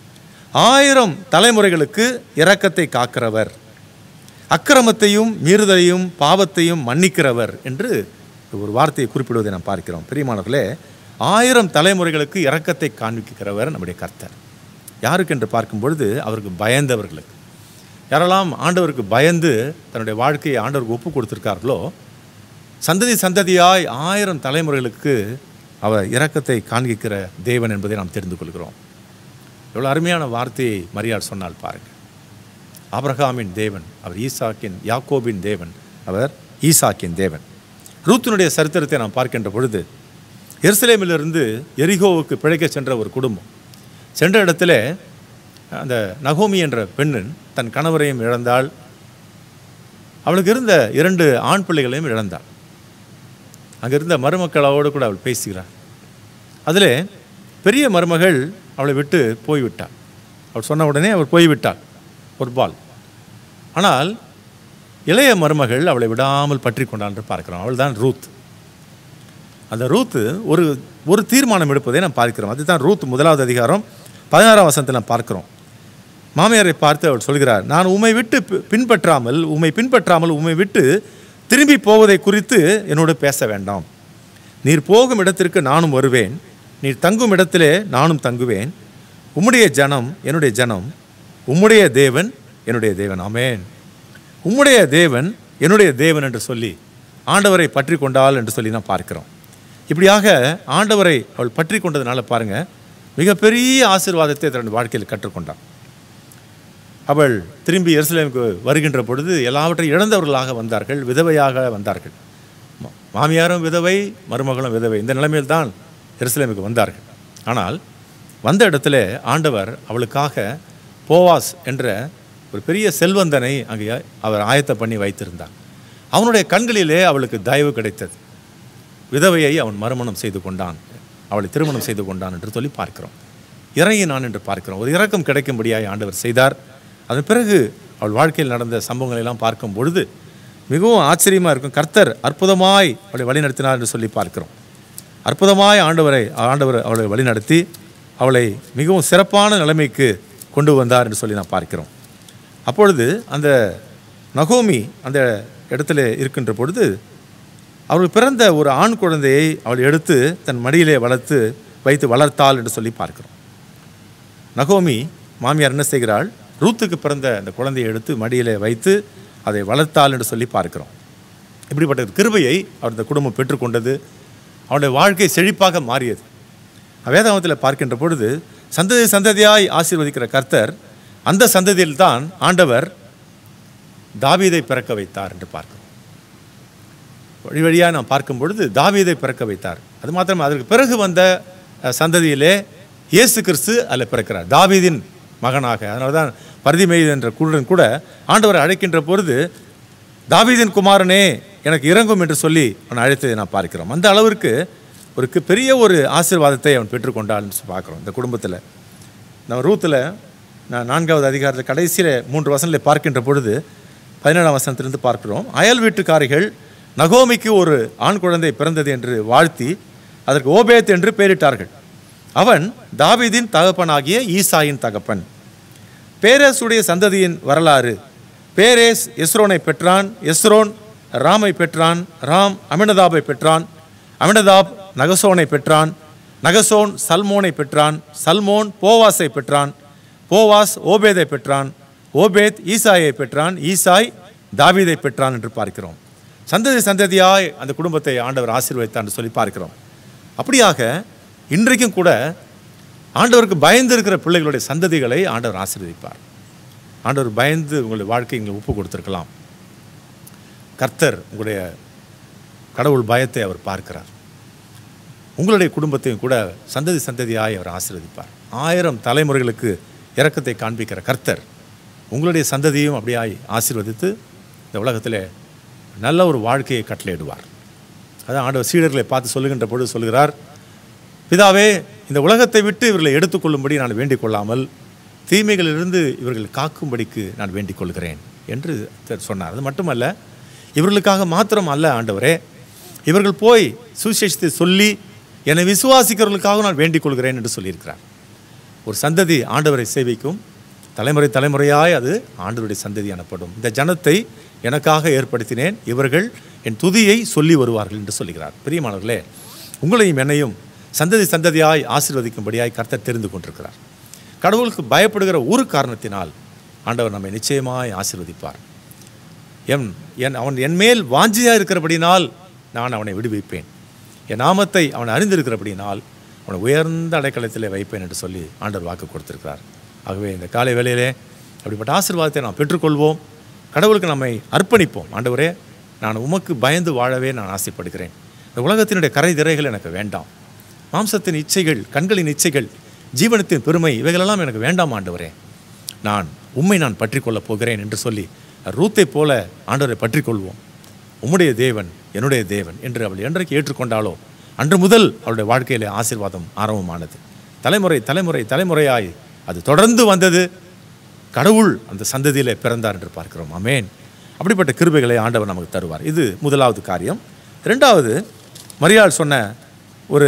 ஆயிரம் தலைமுறைகளுக்கு இரக்கத்தை காக்கிறவர் அக்கிரமத்தையும் மீறுதலையும் பாவத்தையும் மன்னிக்கிறவர் என்று ஒரு வார்த்தையை குறிப்பிடுவதை நாம் பார்க்கிறோம் பிரியமானவர்களே ஆயிரம் தலைமுறைகளுக்கு இரக்கத்தை காண்பிக்கிறவர் நம்முடைய கர்த்தர் யாருக்கு என்று பார்க்கும் பொழுது அவருக்கு பயந்தவர்களுக்கு யாரெல்லாம் ஆண்டவருக்கு பயந்து தன்னுடைய வாழ்க்கையை ஆண்டவருக்கு ஒப்பு கொடுத்திருக்கார்களோ சந்ததி சந்ததியாய் ஆயிரம் தலைமுறைகளுக்கு அவர் இரக்கத்தை காண்பிக்கிற தேவன் என்பதை நாம் தெரிந்து கொள்கிறோம் எவ்வளோ அருமையான வார்த்தையை மரியாள் சொன்னால் பாருங்கள் ஆபிரகாமின் தேவன் அவர் ஈசாக்கின் யாக்கோபின் தேவன் அவர் ஈசாக்கின் தேவன் ரூத்தினுடைய சரித்திரத்தை நாம் பார்க்கின்ற பொழுது எருசலேமிலிருந்து எரிகோவுக்கு பிழைக்க சென்ற ஒரு குடும்பம் சென்ற இடத்துல அந்த நகோமி என்ற பெண்ணின் தன் கணவரையும் இழந்தாள் அவளுக்கு இருந்த இரண்டு ஆண் பிள்ளைகளையும் இழந்தாள் அங்கே இருந்த மருமக்களோடு கூட அவள் பேசுகிறாள் அதில் பெரிய மருமகள் அவளை விட்டு போய்விட்டாள் அவள் சொன்ன உடனே அவள் போய்விட்டாள் ஒரு பால் ஆனால் இளைய மருமகள் அவளை விடாமல் பற்றி கொண்டாள் என்று பார்க்கிறோம் அவள் தான் ரூத் அந்த ரூத்து ஒரு ஒரு தீர்மானம் எடுப்பதை நாம் பார்க்கிறோம் அதுதான் ரூத் முதலாவது அதிகாரம் பதினாறாம் வசனத்தில் நாம் பார்க்கிறோம் மாமியாரை பார்த்து அவள் சொல்கிறார் நான் உம்மை விட்டு பி- பின்பற்றாமல் உம்மை பின்பற்றாமல் உம்மை விட்டு திரும்பி போவதை குறித்து என்னோடு பேச வேண்டாம் நீர் போகும் இடத்திற்கு நானும் வருவேன் நீர் தங்கும் இடத்திலே நானும் தங்குவேன் உம்முடைய ஜனம் என்னுடைய ஜனம் உம்முடைய தேவன் என்னுடைய தேவன் ஆமென் உம்முடைய தேவன் என்னுடைய தேவன் என்று சொல்லி ஆண்டவரை பற்றி கொண்டாள் என்று சொல்லி நான் பார்க்கிறோம் இப்படியாக ஆண்டவரை அவள் பற்றி கொண்டதுனால பாருங்க மிகப்பெரிய ஆசீர்வாதத்தை தன்னுடைய வாழ்க்கையில் கற்றுக்கொண்டாள் அவள் திரும்பி எருசலேமுக்கு வருகின்ற பொழுது எல்லாவற்றையும் இழந்தவர்களாக வந்தார்கள் விதவையாக வந்தார்கள் மா- மாமியாரும் விதவை மருமகளும் விதவை இந்த நிலைமையில் தான் எருசலேமுக்கு வந்தார்கள் ஆனால் வந்த இடத்துல ஆண்டவர் அவளுக்காக போவாஸ் என்ற ஒரு பெரிய செல்வந்தனை அங்கே அவர் ஆயத்த பண்ணி வைத்திருந்தார் அவனுடைய கண்களிலே அவளுக்கு தயவு கிடைத்தது விதவையை அவன் மறுமணம் செய்து கொண்டான் அவளை திருமணம் செய்து கொண்டான் என்று சொல்லி பார்க்கிறோம் இறங்கினான் என்று பார்க்கிறோம் ஒரு இரக்கம் கிடைக்கும்படியாய் ஆண்டவர் செய்தார் அதன் பிறகு அவள் வாழ்க்கையில் நடந்த சம்பவங்களை எல்லாம் பார்க்கும் பொழுது மிகவும் ஆச்சரியமாக இருக்கும் கர்த்தர் அற்புதமாய் அவளை வழிநடத்தினார் என்று சொல்லி பார்க்கிறோம் அற்புதமாய் ஆண்டவரை ஆண்டவர் அவளை வழிநடத்தி அவளை மிகவும் சிறப்பான நிலைமைக்கு கொண்டு வந்தார் என்று சொல்லி நான் பார்க்கிறோம் அப்பொழுது அந்த நகோமி அந்த இடத்துல இருக்கின்ற பொழுது அவள் பிறந்த ஒரு ஆண் குழந்தையை அவள் எடுத்து தன் மடியிலே வளர்த்து வைத்து வளர்த்தாள் என்று சொல்லி பார்க்கிறோம் நகோமி மாமியார் என்ன செய்கிறாள் ரூத்துக்கு பிறந்த அந்த குழந்தையை எடுத்து மடியிலே வைத்து அதை வளர்த்தாள் என்று சொல்லி பார்க்கிறோம் இப்படிப்பட்ட ஒரு கிருபையை அவர் இந்த குடும்பம் பெற்றுக்கொண்டது அவனுடைய வாழ்க்கை செழிப்பாக மாறியது வேதாகமத்தில் பார்க்கின்ற பொழுது சந்ததி சந்ததியாய் ஆசீர்வதிக்கிற கர்த்தர் அந்த சந்ததியில்தான் ஆண்டவர் தாவீதை பிறக்க வைத்தார் என்று பார்க்கிறோம் வழி வழியாக நாம் பார்க்கும் பொழுது தாவீதை பிறக்க வைத்தார் அது மாத்திரம் அதற்கு பிறகு வந்த அஹ், சந்ததியிலே இயேசு கிறிஸ்து அதில் பிறக்கிறார் தாவீதின் மகனாக அதனால தான் பரதிமெய்து என்ற குருடன் கூட ஆண்டவரை அழைக்கின்ற பொழுது தாவீதின் குமாரனே எனக்கு இறங்கும் என்று சொல்லி அவன் அழைத்ததை நான் பார்க்கிறோம் அந்த அளவிற்கு ஒரு கு- பெரிய ஒரு ஆசீர்வாதத்தை அவன் பெற்றுக்கொண்டான்னு சொல்லி பார்க்குறோம் இந்த குடும்பத்தில் நம்ம ரூத்தில் நான் நான்காவது அதிகாரத்தில் கடைசியில் மூன்று வசனங்களை பார்க்கின்ற பொழுது பதினேழாம் வசனத்திலிருந்து பார்க்கிறோம் அயல் வீட்டுக்காரிகள் நகோமிக்கு ஒரு ஆண் குழந்தை பிறந்தது என்று வாழ்த்தி அதற்கு ஓபேத் என்று பெயரிட்டார்கள் அவன் தாவீதின் தகப்பனாகிய ஈசாயின் தகப்பன் பேரேசுடைய சந்ததியின் வரலாறு பேரேஸ் எஸ்ரோனை பெற்றான் எஸ்ரோன் ராமை பெற்றான் ராம் அமினதாபை பெற்றான் அமினதாப் நகசோனை பெற்றான் நகசோன் சல்மோனை பெற்றான் சல்மோன் போவாஸை பெற்றான் போவாஸ் ஓபேதை பெற்றான் ஓபேத் ஈசாயை பெற்றான் ஈசாய் தாவீதை பெற்றான் என்று பார்க்கிறோம் சந்ததி சந்ததியாய் அந்த குடும்பத்தை ஆண்டவர் ஆசீர்வதித்தார் என்று சொல்லி பார்க்கிறோம் அப்படியாக இன்றைக்கும் கூட ஆண்டவருக்கு பயந்து இருக்கிற பிள்ளைகளுடைய சந்ததிகளை ஆண்டவர் ஆசீர்வதிப்பார் ஆண்டவர் பயந்து உங்களுடைய வாழ்க்கை எங்களை ஒப்பு கொடுத்திருக்கலாம் கர்த்தர் உங்களுடைய கடவுள் பயத்தை அவர் பார்க்கிறார் உங்களுடைய குடும்பத்தையும் கூட சந்ததி சந்ததியாய் அவர் ஆசீர்வதிப்பார் ஆயிரம் தலைமுறைகளுக்கு இரக்கத்தை காண்பிக்கிற கர்த்தர் உங்களுடைய சந்ததியும் அப்படியாய் ஆசீர்வதித்து இந்த உலகத்தில் நல்ல ஒரு வாழ்க்கையை கட்டளையிடுவார் அதான் ஆண்டவர் சீடர்களை பார்த்து சொல்லுகின்ற பொழுது சொல்கிறார் பிதாவே இந்த உலகத்தை விட்டு இவர்களை எடுத்துக்கொள்ளும்படி நான் வேண்டிக் கொள்ளாமல் தீமைகளிலிருந்து இவர்கள் காக்கும்படிக்கு நான் வேண்டிக் கொள்கிறேன் என்று த- சொன்னார் அது மட்டுமல்ல இவர்களுக்காக மாத்திரம் அல்ல ஆண்டவரே இவர்கள் போய் சுவிசேஷத்தை சொல்லி என்னை விசுவாசிக்கிறவர்களுக்காக நான் வேண்டிக் கொள்கிறேன் என்று சொல்லியிருக்கிறார் ஒரு சந்ததி ஆண்டவரை சேவிக்கும் தலைமுறை தலைமுறையாய் அது ஆண்டவருடைய சந்ததி எனப்படும் இந்த ஜனத்தை எனக்காக ஏற்படுத்தினேன் இவர்கள் என் துதியை சொல்லி வருவார்கள் என்று சொல்லுகிறார் பிரியமானவர்களே உங்களையும் என்னையும் சந்ததி சந்ததியாய் ஆசீர்வதிக்கும்படியாய் கர்த்தர் தெரிந்து கொண்டிருக்கிறார் கடவுளுக்கு பயப்படுகிற ஒரு காரணத்தினால் ஆண்டவர் நம்மை நிச்சயமாய் ஆசீர்வதிப்பார் என் என் அவன் என் மேல் வாஞ்சியாக இருக்கிறபடினால் நான் அவனை விடுவிப்பேன் என் நாமத்தை அவன் அறிந்திருக்கிறபடினால் அவனை உயர்ந்த அடைக்கலத்திலே வைப்பேன் என்று சொல்லி ஆண்டவர் வாக்கு கொடுத்திருக்கிறார் ஆகவே இந்த காலை வேளையிலே அப்படிப்பட்ட ஆசீர்வாதத்தை நாம் பெற்றுக்கொள்வோம் கடவுளுக்கு நம்மை அர்ப்பணிப்போம் ஆண்டவரே நான் உமக்கு பயந்து வாழவே நான் ஆசைப்படுகிறேன் இந்த உலகத்தினுடைய கரை திரைகள் எனக்கு வேண்டாம் மாம்சத்தின் இச்சைகள் கண்களின் இச்சைகள் ஜீவனத்தின் பெருமை இவைகளெல்லாம் எனக்கு வேண்டாம் ஆண்டவரே நான் உம்மை நான் பற்றிக்கொள்ளப் போகிறேன் என்று சொல்லி ரூத்தை போல ஆண்டவரை பற்றிக்கொள்வோம் உம்முடைய தேவன் என்னுடைய தேவன் என்று அவள் என்றைக்கு ஏற்றுக்கொண்டாலோ அன்று முதல் அவளுடைய வாழ்க்கையிலே ஆசீர்வாதம் ஆரம்பமானது தலைமுறை தலைமுறை தலைமுறையாய் அது தொடர்ந்து வந்தது கடவுள் அந்த சந்ததியிலே பிறந்தார் என்று பார்க்கிறோம் ஆமென் அப்படிப்பட்ட கிருபைகளை ஆண்டவர் நமக்கு தருவார் இது முதலாவது காரியம் இரண்டாவது மரியாள் சொன்ன ஒரு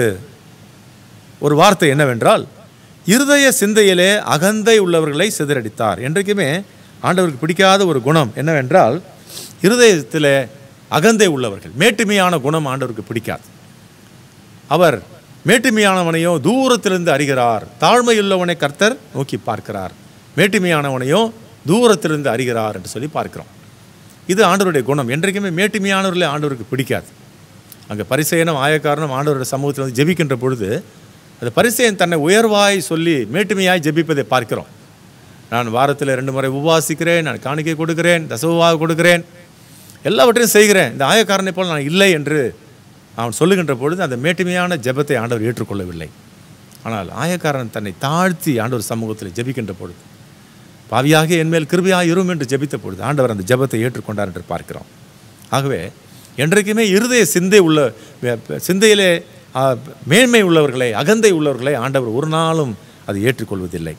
ஒரு வார்த்தை என்னவென்றால் இருதய சிந்தையிலே அகந்தை உள்ளவர்களை சிதறடித்தார் என்றைக்குமே ஆண்டவருக்கு பிடிக்காத ஒரு குணம் என்னவென்றால் இருதயத்திலே அகந்தை உள்ளவர்கள் மேட்டுமையான குணம் ஆண்டவருக்கு பிடிக்காது அவர் மேட்டுமையானவனையோ தூரத்திலிருந்து அறிகிறார் தாழ்மையுள்ளவனை கர்த்தர் நோக்கி பார்க்கிறார் மேட்டுமையானவனையோ தூரத்திலிருந்து அறிகிறார் என்று சொல்லி பார்க்கிறோம் இது ஆண்டவருடைய குணம் என்றைக்குமே மேட்டுமையானவர்களை ஆண்டவருக்கு பிடிக்காது அங்கே பரிசெயனும் ஆயக்காரனும் ஆண்டவருடைய சமூகத்தில் வந்து ஜெபிக்கின்ற பொழுது அந்த பரிசெயன் தன்னை உயர்வாய் சொல்லி மேட்டுமையாய் ஜெபிப்பதை பார்க்கிறோம் நான் வாரத்தில் ரெண்டு முறை உபவாசிக்கிறேன் நான் காணிக்கை கொடுக்கிறேன் தசவுவாக கொடுக்கிறேன் எல்லாவற்றையும் செய்கிறேன் இந்த ஆயக்காரனை போல் நான் இல்லை என்று அவன் சொல்லுகின்ற பொழுது அந்த மேட்டுமையான ஜெபத்தை ஆண்டவர் ஏற்றுக்கொள்ளவில்லை ஆனால் ஆயக்காரன் தன்னை தாழ்த்தி ஆண்டவர் சமூகத்தில் ஜெபிக்கின்ற பொழுது பாவியாக என்மேல் கிருபையாக இரும் என்று ஜெபித்த பொழுது ஆண்டவர் அந்த ஜெபத்தை ஏற்றுக்கொண்டார் என்று பார்க்கிறோம் ஆகவே என்றைக்குமே இருதய சிந்தை உள்ள சிந்தையிலே ஆ, மேன்மை உள்ளவர்களை அகந்தை உள்ளவர்களை ஆண்டவர் ஒரு நாளும் அதை ஏற்றுக்கொள்வதில்லை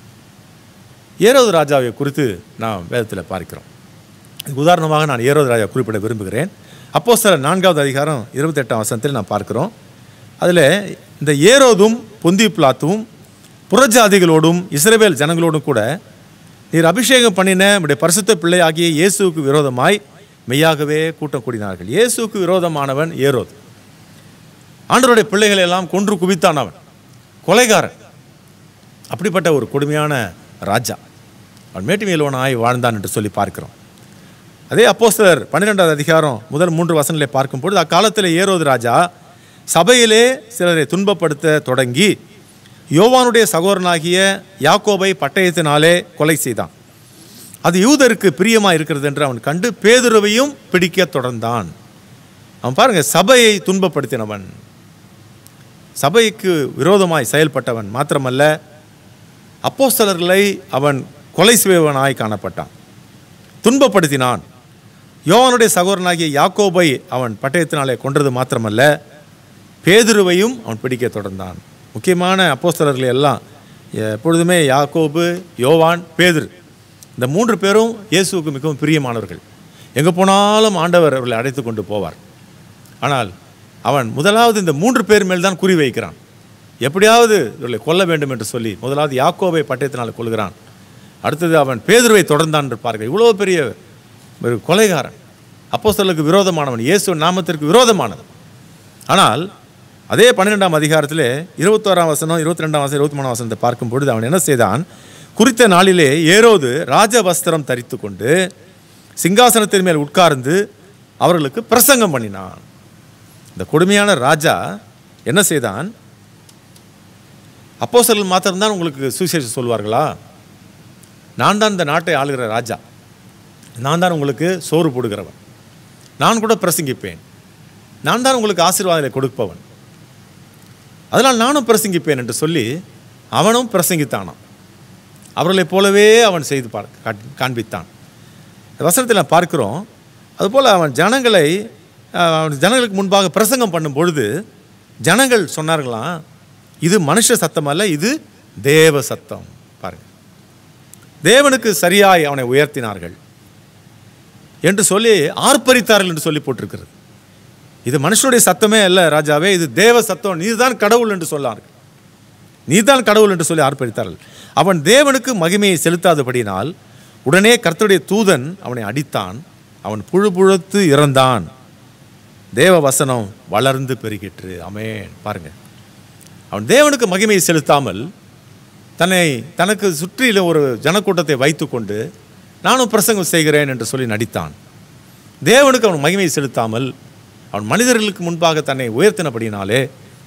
ஏரோது ராஜாவை குறித்து நாம் வேதத்தில் பார்க்கிறோம் இதுக்கு உதாரணமாக நான் ஏரோது ராஜா குறிப்பிட விரும்புகிறேன் அப்போ சில நான்காவது அதிகாரம் இருபத்தெட்டாம் வசனத்தில் நான் பார்க்கிறோம் அதில் இந்த ஏரோதும் பொந்தி பிளாத்தும் புறஜாதிகளோடும் இஸ்ரவேல் ஜனங்களோடும் கூட நீர் அபிஷேகம் பண்ணின நம்முடைய பரிசுத்த பிள்ளையாகிய இயேசுவுக்கு விரோதமாய் மெய்யாகவே கூட்டம் கூடினார்கள் இயேசுவுக்கு விரோதமானவன் ஏரோது ஆண்டவருடைய பிள்ளைகளை எல்லாம் கொன்று குவித்தான் அவன் கொலைகாரன் அப்படிப்பட்ட ஒரு கொடுமையான ராஜா அவன் மேட்டுமையிலவனாய் வாழ்ந்தான் என்று சொல்லி பார்க்கிறோம் அதே அப்போஸ்தலர் பன்னிரெண்டாவது அதிகாரம் முதல் மூன்று வசனங்களை பார்க்கும்பொழுது அக்காலத்தில் ஏரோது ராஜா சபையிலே சிலரை துன்பப்படுத்த தொடங்கி யோவானுடைய சகோதரனாகிய யாக்கோபை பட்டயத்தினாலே கொலை செய்தான் அது யூதருக்கு பிரியமாக இருக்கிறது என்று அவன் கண்டு பேதுருவையும் பிடிக்க தொடர்ந்தான் அவன் பாருங்க சபையை துன்பப்படுத்தினவன் சபைக்கு விரோதமாய் செயல்பட்டவன் மாத்திரமல்ல அப்போஸ்தலர்களை அவன் கொலை செய்வனாய் காணப்பட்டான் துன்பப்படுத்தினான் யோவானுடைய சகோதரனாகிய யாக்கோபை அவன் பட்டயத்தினாலே கொன்றது மாத்திரமல்ல பேதுருவையும் அவன் பிடிக்க தொடர்ந்தான் முக்கியமான அப்போஸ்தலர்களை எல்லாம் எப்பொழுதுமே யாக்கோபு யோவான் பேதுரு இந்த மூன்று பேரும் இயேசுவுக்கு மிகவும் பிரியமானவர்கள் எங்கே போனாலும் ஆண்டவர் அவர்களை அழைத்து கொண்டு போவார் ஆனால் அவன் முதலாவது இந்த மூன்று பேர் மேல் தான் குறி வைக்கிறான் எப்படியாவது இவர்களை கொல்ல வேண்டும் என்று சொல்லி முதலாவது யாக்கோபை பட்டயத்தினால் கொள்கிறான் அடுத்தது அவன் பேதுருவை தொடர்ந்தான் இருப்பார்கள் இவ்வளோ பெரிய ஒரு கொலைகாரன் அப்போஸ்தலருக்கு விரோதமானவன் இயேசு நாமத்திற்கு விரோதமானவன் ஆனால் அதே பன்னிரெண்டாம் அதிகாரத்திலே இருபத்தோராம் வசனம் இருபத்தி ரெண்டாம் வசனம் இருபத்தி மூணாம் வசனத்தை பார்க்கும் பொழுது அவன் என்ன செய்தான் குறித்த நாளிலே ஏரோது ராஜ வஸ்திரம் தரித்து கொண்டு சிங்காசனத்தின் மேல் உட்கார்ந்து அவர்களுக்கு பிரசங்கம் பண்ணினான் இந்த கொடுமையான ராஜா என்ன செய்தான் அப்போஸ்தலர்கள் மாத்திரம்தான் உங்களுக்கு சுவிசேஷம் சொல்வார்களா நான் தான் இந்த நாட்டை ஆளுகிற ராஜா நான் தான் உங்களுக்கு சோறு போடுகிறவன் நான் கூட பிரசங்கிப்பேன் நான் தான் உங்களுக்கு ஆசீர்வாதங்களை கொடுப்பவன் அதனால் நானும் பிரசங்கிப்பேன் என்று சொல்லி அவனும் பிரசங்கித்தானாம் அவர்களைப் போலவே அவன் செய்து பார் காட்- காண்பித்தான் இந்த வசனத்தில் நான் பார்க்கிறோம் அதுபோல் அவன் ஜனங்களை அஹ், அவன் ஜனங்களுக்கு முன்பாக பிரசங்கம் பண்ணும் பொழுது ஜனங்கள் சொன்னார்களாம் இது மனுஷ சத்தம் அல்ல இது தேவ சத்தம் பாருங்க தேவனுக்கு சரியாய் அவனை உயர்த்தினார்கள் என்று சொல்லி ஆர்ப்பரித்தார்கள் என்று சொல்லி போட்டிருக்கிறது இது மனுஷனுடைய சத்தமே அல்ல ராஜாவே இது தேவ சத்தம் நீர்தான் கடவுள் என்று சொன்னார்கள் நீர்தான் கடவுள் என்று சொல்லி ஆர்ப்பரித்தார்கள் அவன் தேவனுக்கு மகிமையை செலுத்தாதபடியினால் உடனே கர்த்தருடைய தூதன் அவனை அடித்தான் அவன் புழு புழுத்து இறந்தான் தேவ வசனம் வளர்ந்து பெருகிற்று அமேன் பாருங்க அவன் தேவனுக்கு மகிமையை செலுத்தாமல் தன்னை தனக்கு சுற்றிலும் ஒரு ஜனக்கூட்டத்தை வைத்துக்கொண்டு நானும் பிரசங்கம் செய்கிறேன் என்று சொல்லி நடித்தான் தேவனுக்கு அவன் மகிமையை செலுத்தாமல் அவன் மனிதர்களுக்கு முன்பாக தன்னை உயர்த்தினபடினாலே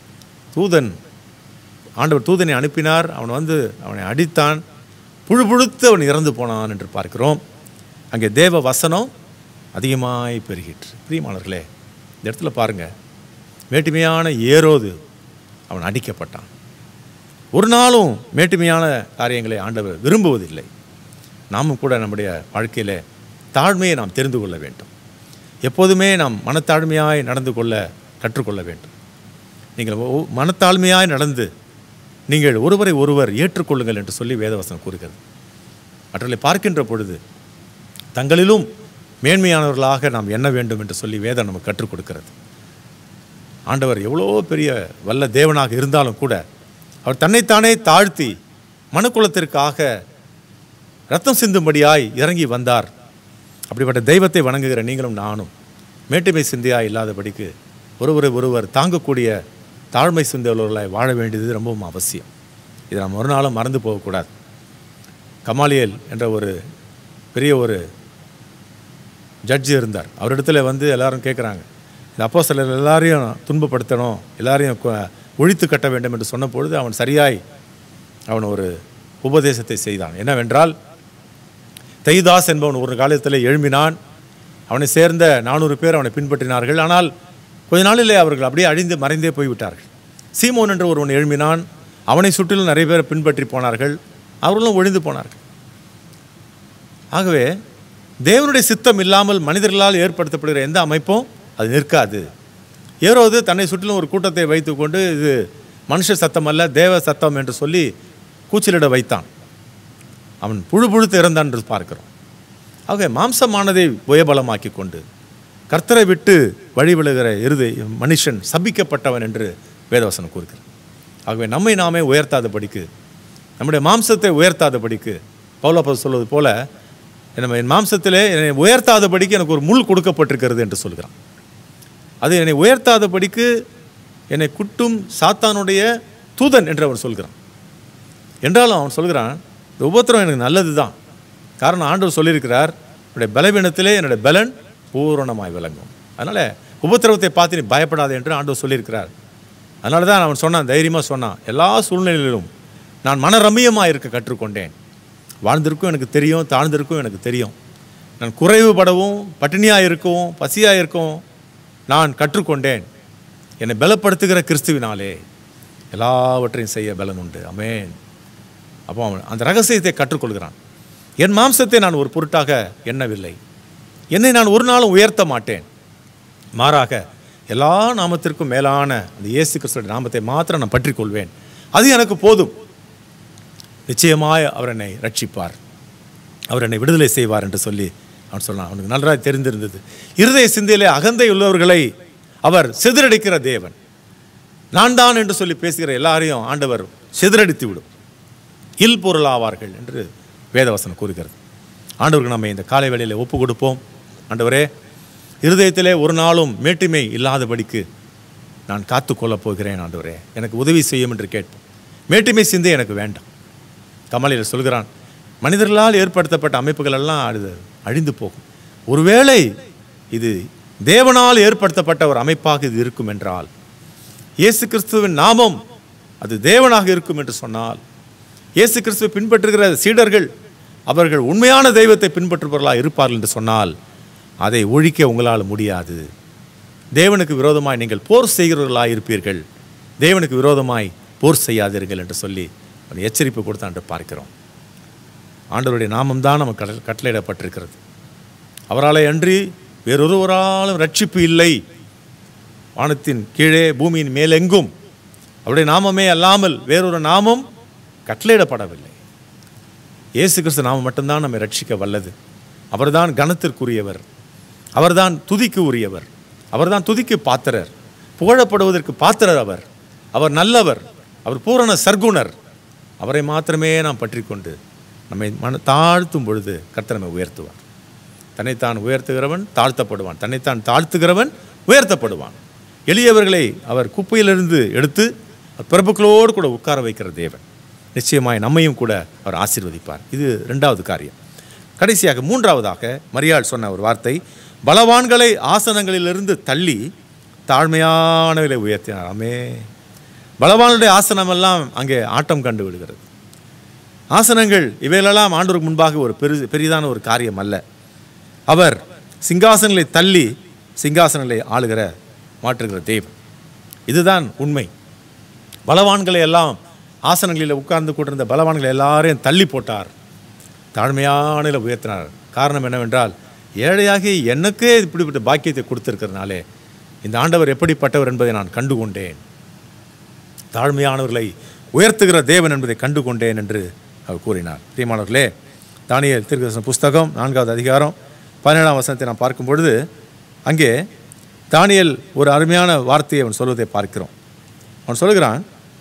தூதன் ஆண்டவர் தூதனை அனுப்பினார் அவன் வந்து அவனை அடித்தான் புழு புழுத்து அவன் இறந்து போனான் என்று பார்க்கிறோம் அங்கே தேவ வசனம் அதிகமாய் பெருகிற்று பிரியமானவர்களே இந்த இடத்துல பாருங்க மேட்டுமையான ஏரோது அவன் அடிக்கப்பட்டான் ஒரு நாளும் மேட்டுமையான காரியங்களை ஆண்டவர் விரும்புவதில்லை நாமும் கூட நம்முடைய வாழ்க்கையில் தாழ்மையை நாம் தெரிந்து கொள்ள வேண்டும் எப்போதுமே நாம் மனத்தாழ்மையாய் நடந்து கொள்ள கற்றுக்கொள்ள வேண்டும் நீங்கள் ஒ- மனத்தாழ்மையாய் நடந்து நீங்கள் ஒருவரை ஒருவர் ஏற்றுக்கொள்ளுங்கள் என்று சொல்லி வேதவசனம் கூறுகிறது மற்றவர்களை பார்க்கின்ற பொழுது தங்களிலும் மேன்மையானவர்களாக நாம் எண்ண வேண்டும் என்று சொல்லி வேதம் நமக்கு கற்றுக் கொடுக்கிறது ஆண்டவர் எவ்வளோ பெரிய வல்ல தேவனாக இருந்தாலும் கூட அவர் தன்னைத்தானே தாழ்த்தி மனுக்குலத்திற்காக ரத்தம் சிந்தும்படியாய் இறங்கி வந்தார் அப்படிப்பட்ட தெய்வத்தை வணங்குகிற நீங்களும் நானும் மேட்டுமை சிந்தையாய் இல்லாதபடிக்கு ஒருவரை ஒருவர் தாங்கக்கூடிய தாழ்மை சிந்தையுள்ளவர்களாய் வாழ வேண்டியது ரொம்பவும் அவசியம் இதை நாம் ஒரு நாளும் மறந்து போகக்கூடாது கமாலியல் என்ற ஒரு பெரிய ஒரு ஜட்ஜி இருந்தார் அவரிடத்துல வந்து எல்லாரும் கேட்குறாங்க இந்த அப்போ சிலர் எல்லாரையும் துன்பப்படுத்தணும் எல்லாரையும் கொ- ஒழித்து கட்ட வேண்டும் என்று சொன்ன பொழுது அவன் சரியாய் அவன் ஒரு உபதேசத்தை செய்தான் என்னவென்றால் தைதாஸ் என்பவன் ஒரு காலத்தில் எழும்பினான் அவனை சேர்ந்த நானூறு பேர் அவனை பின்பற்றினார்கள் ஆனால் கொஞ்ச நாளிலே அவர்கள் அப்படியே அழிந்து மறைந்தே போய்விட்டார்கள் சீமோன் என்று ஒருவன் எழும்பினான் அவனை சுற்றிலும் நிறைய பேர் பின்பற்றி போனார்கள் அவர்களும் ஒழிந்து போனார்கள் ஆகவே தேவனுடைய சித்தம் இல்லாமல் மனிதர்களால் ஏற்படுத்தப்படுகிற எந்த அமைப்பும் அது நிற்காது ஏரோது தன்னை சுற்றிலும் ஒரு கூட்டத்தை வைத்துக்கொண்டு இது மனுஷ சத்தம் அல்ல தேவ சத்தம் என்று சொல்லி கூச்சலிட வைத்தான் அவன் புழு புழுத்து இறந்தான் என்று பார்க்கிறோம் ஆகவே மாம்சமானதை உயபலமாக்கி கொண்டு கர்த்தரை விட்டு வழி விழுகிற இருதை மனுஷன் சபிக்கப்பட்டவன் என்று வேதவசனம் கூறுகிறது ஆகவே நம்மை நாமே உயர்த்தாதபடிக்கு நம்முடைய மாம்சத்தை உயர்த்தாதபடிக்கு பவுலப்பர் சொல்வது போல நம்ம என் மாம்சத்திலே என்னை உயர்த்தாதபடிக்கு எனக்கு ஒரு முள் கொடுக்கப்பட்டிருக்கிறது என்று சொல்கிறான் அது என்னை உயர்த்தாதபடிக்கு என்னை குட்டும் சாத்தானுடைய தூதன் என்று அவன் சொல்கிறான் என்றாலும் அவன் சொல்கிறான் இந்த உபத்திரம் எனக்கு நல்லது தான் காரணம் ஆண்டவர் சொல்லியிருக்கிறார் என்னுடைய பலவீனத்திலே என்னுடைய பலன் பூரணமாய் விளங்கும் அதனால் உபத்திரவத்தை பார்த்து நீ பயப்படாதே என்று ஆண்டவர் சொல்லியிருக்கிறார் அதனால தான் அவன் சொன்னான் தைரியமாக சொன்னான் எல்லா சூழ்நிலையிலும் நான் மனரம்மியமாக இருக்க கற்றுக்கொண்டேன் வாழ்ந்திருக்கும் எனக்கு தெரியும் தாழ்ந்திருக்கும் எனக்கு தெரியும் நான் குறைவுபடவும் பட்டினியாக இருக்கவும் பசியாக இருக்கவும் நான் கற்றுக்கொண்டேன் என்னை பலப்படுத்துகிற கிறிஸ்துவினாலே எல்லாவற்றையும் செய்ய பலன் உண்டு அமேன் அப்போ அவன் அந்த ரகசியத்தை கற்றுக்கொள்கிறான் என் மாம்சத்தை நான் ஒரு பொருட்டாக எண்ணவில்லை என்னை நான் ஒரு நாளும் உயர்த்த மாட்டேன் மாறாக எல்லா நாமத்திற்கும் மேலான அந்த இயேசு கிறிஸ்துவோட நாமத்தை மாத்திரம் நான் பற்றிக் கொள்வேன் அது எனக்கு போதும் நிச்சயமாய் அவர் என்னை ரட்சிப்பார் அவர் என்னை விடுதலை செய்வார் என்று சொல்லி அவன் சொன்னான் அவனுக்கு நன்றாக தெரிந்திருந்தது இருதய சிந்தையிலே அகந்தை உள்ளவர்களை அவர் சிதறடிக்கிற தேவன் நான் தான் என்று சொல்லி பேசுகிற எல்லாரையும் ஆண்டவர் சிதறடித்து விடும் இல் பொருளாவார்கள் என்று வேதவசனம் கூறுகிறது ஆண்டவருக்கு நம்ம இந்த காலை வேளையில் ஒப்பு கொடுப்போம் ஆண்டவரே இருதயத்திலே ஒரு நாளும் மேட்டுமை இல்லாதபடிக்கு நான் காத்துக்கொள்ளப் போகிறேன் ஆண்டவரே எனக்கு உதவி செய்யும் என்று கேட்போம் மேட்டுமை சிந்தை எனக்கு வேண்டாம் கமலில் சொல்கிறான் மனிதர்களால் ஏற்படுத்தப்பட்ட அமைப்புகள் எல்லாம் அது அழிந்து போகும் ஒருவேளை இது தேவனால் ஏற்படுத்தப்பட்ட ஒரு அமைப்பாக இது இருக்கும் என்றால் இயேசு கிறிஸ்துவின் நாமம் அது தேவனாக இருக்கும் என்று சொன்னால் இயேசு கிறிஸ்துவை பின்பற்றுகிற சீடர்கள் அவர்கள் உண்மையான தெய்வத்தை பின்பற்றுபவர்களாக இருப்பார்கள் என்று சொன்னால் அதை ஒழிக்க உங்களால் முடியாது தேவனுக்கு விரோதமாய் நீங்கள் போர் செய்கிறவர்களாக இருப்பீர்கள் தேவனுக்கு விரோதமாய் போர் செய்யாதீர்கள் என்று சொல்லி ஒரு எச்சரிப்பு கொடுத்தான் என்று பார்க்கிறோம் ஆண்டவருடைய நாமம்தான் நமக்கு கட்டளை- கட்டளையிடப்பட்டிருக்கிறது அவராலே அன்றி வேறொருவராலும் ரட்சிப்பு இல்லை வானத்தின் கீழே பூமியின் மேலெங்கும் அவருடைய நாமமே அல்லாமல் வேறொரு நாமம் கட்டளையிடப்படவில்லை இயேசு கிறிஸ்து நாமம் மட்டும்தான் நம்மை ரட்சிக்க வல்லது அவர்தான் கனத்திற்குரியவர் அவர்தான் துதிக்கு உரியவர் அவர்தான் துதிக்கு பாத்திரர் புகழப்படுவதற்கு பாத்திரர் அவர் அவர் நல்லவர் அவர் பூரண சர்க்குணர் அவரை மாத்திரமே நாம் பற்றி கொண்டு நம்மை மன தாழ்த்தும் பொழுது கர்த்தர் நம்மை உயர்த்துவார் தன்னைத்தான் உயர்த்துகிறவன் தாழ்த்தப்படுவான் தன்னைத்தான் தாழ்த்துகிறவன் உயர்த்தப்படுவான் எளியவர்களை அவர் குப்பையிலிருந்து எடுத்து பிரபுக்களோடு கூட உட்கார வைக்கிற தேவன் நிச்சயமாய் நம்மையும் கூட அவர் ஆசீர்வதிப்பார் இது ரெண்டாவது காரியம் கடைசியாக மூன்றாவதாக மரியாள் சொன்ன ஒரு வார்த்தை பலவான்களை ஆசனங்களிலிருந்து தள்ளி தாழ்மையானவர்களை உயர்த்தினார் ஆமே பலவானுடைய ஆசனமெல்லாம் அங்கே ஆட்டம் கண்டு விடுகிறது ஆசனங்கள் இவைகளெல்லாம் ஆண்டவருக்கு முன்பாக ஒரு பெரு பெரிதான ஒரு காரியம் அல்ல அவர் சிங்காசனங்களை தள்ளி சிங்காசனங்களை ஆளுகிற மாற்றுகிற தெய்வம் இதுதான் உண்மை பலவான்களை எல்லாம் ஆசனங்களில் உட்கார்ந்து கொண்டிருந்த பலவான்களை எல்லாரையும் தள்ளி போட்டார் தாழ்மையான உயர்த்தினார் காரணம் என்னவென்றால் ஏழையாகி எனக்கே இப்படிப்பட்ட பாக்கியத்தை கொடுத்திருக்கிறனாலே இந்த ஆண்டவர் எப்படிப்பட்டவர் என்பதை நான் கண்டுகொண்டேன் தாழ்மையானவர்களை உயர்த்துகிற தேவன் என்பதை கண்டுகொண்டேன் என்று அவர் கூறினார் பிரியமானவர்களே தானியல் தீர்க்கதரிசன புஸ்தகம் நான்காவது அதிகாரம் பதினேழாம் வசனத்தை நாம் பார்க்கும் பொழுது அங்கே தானியல் ஒரு அருமையான வார்த்தையை அவன் சொல்வதை பார்க்கிறோம் அவன் சொல்கிறான்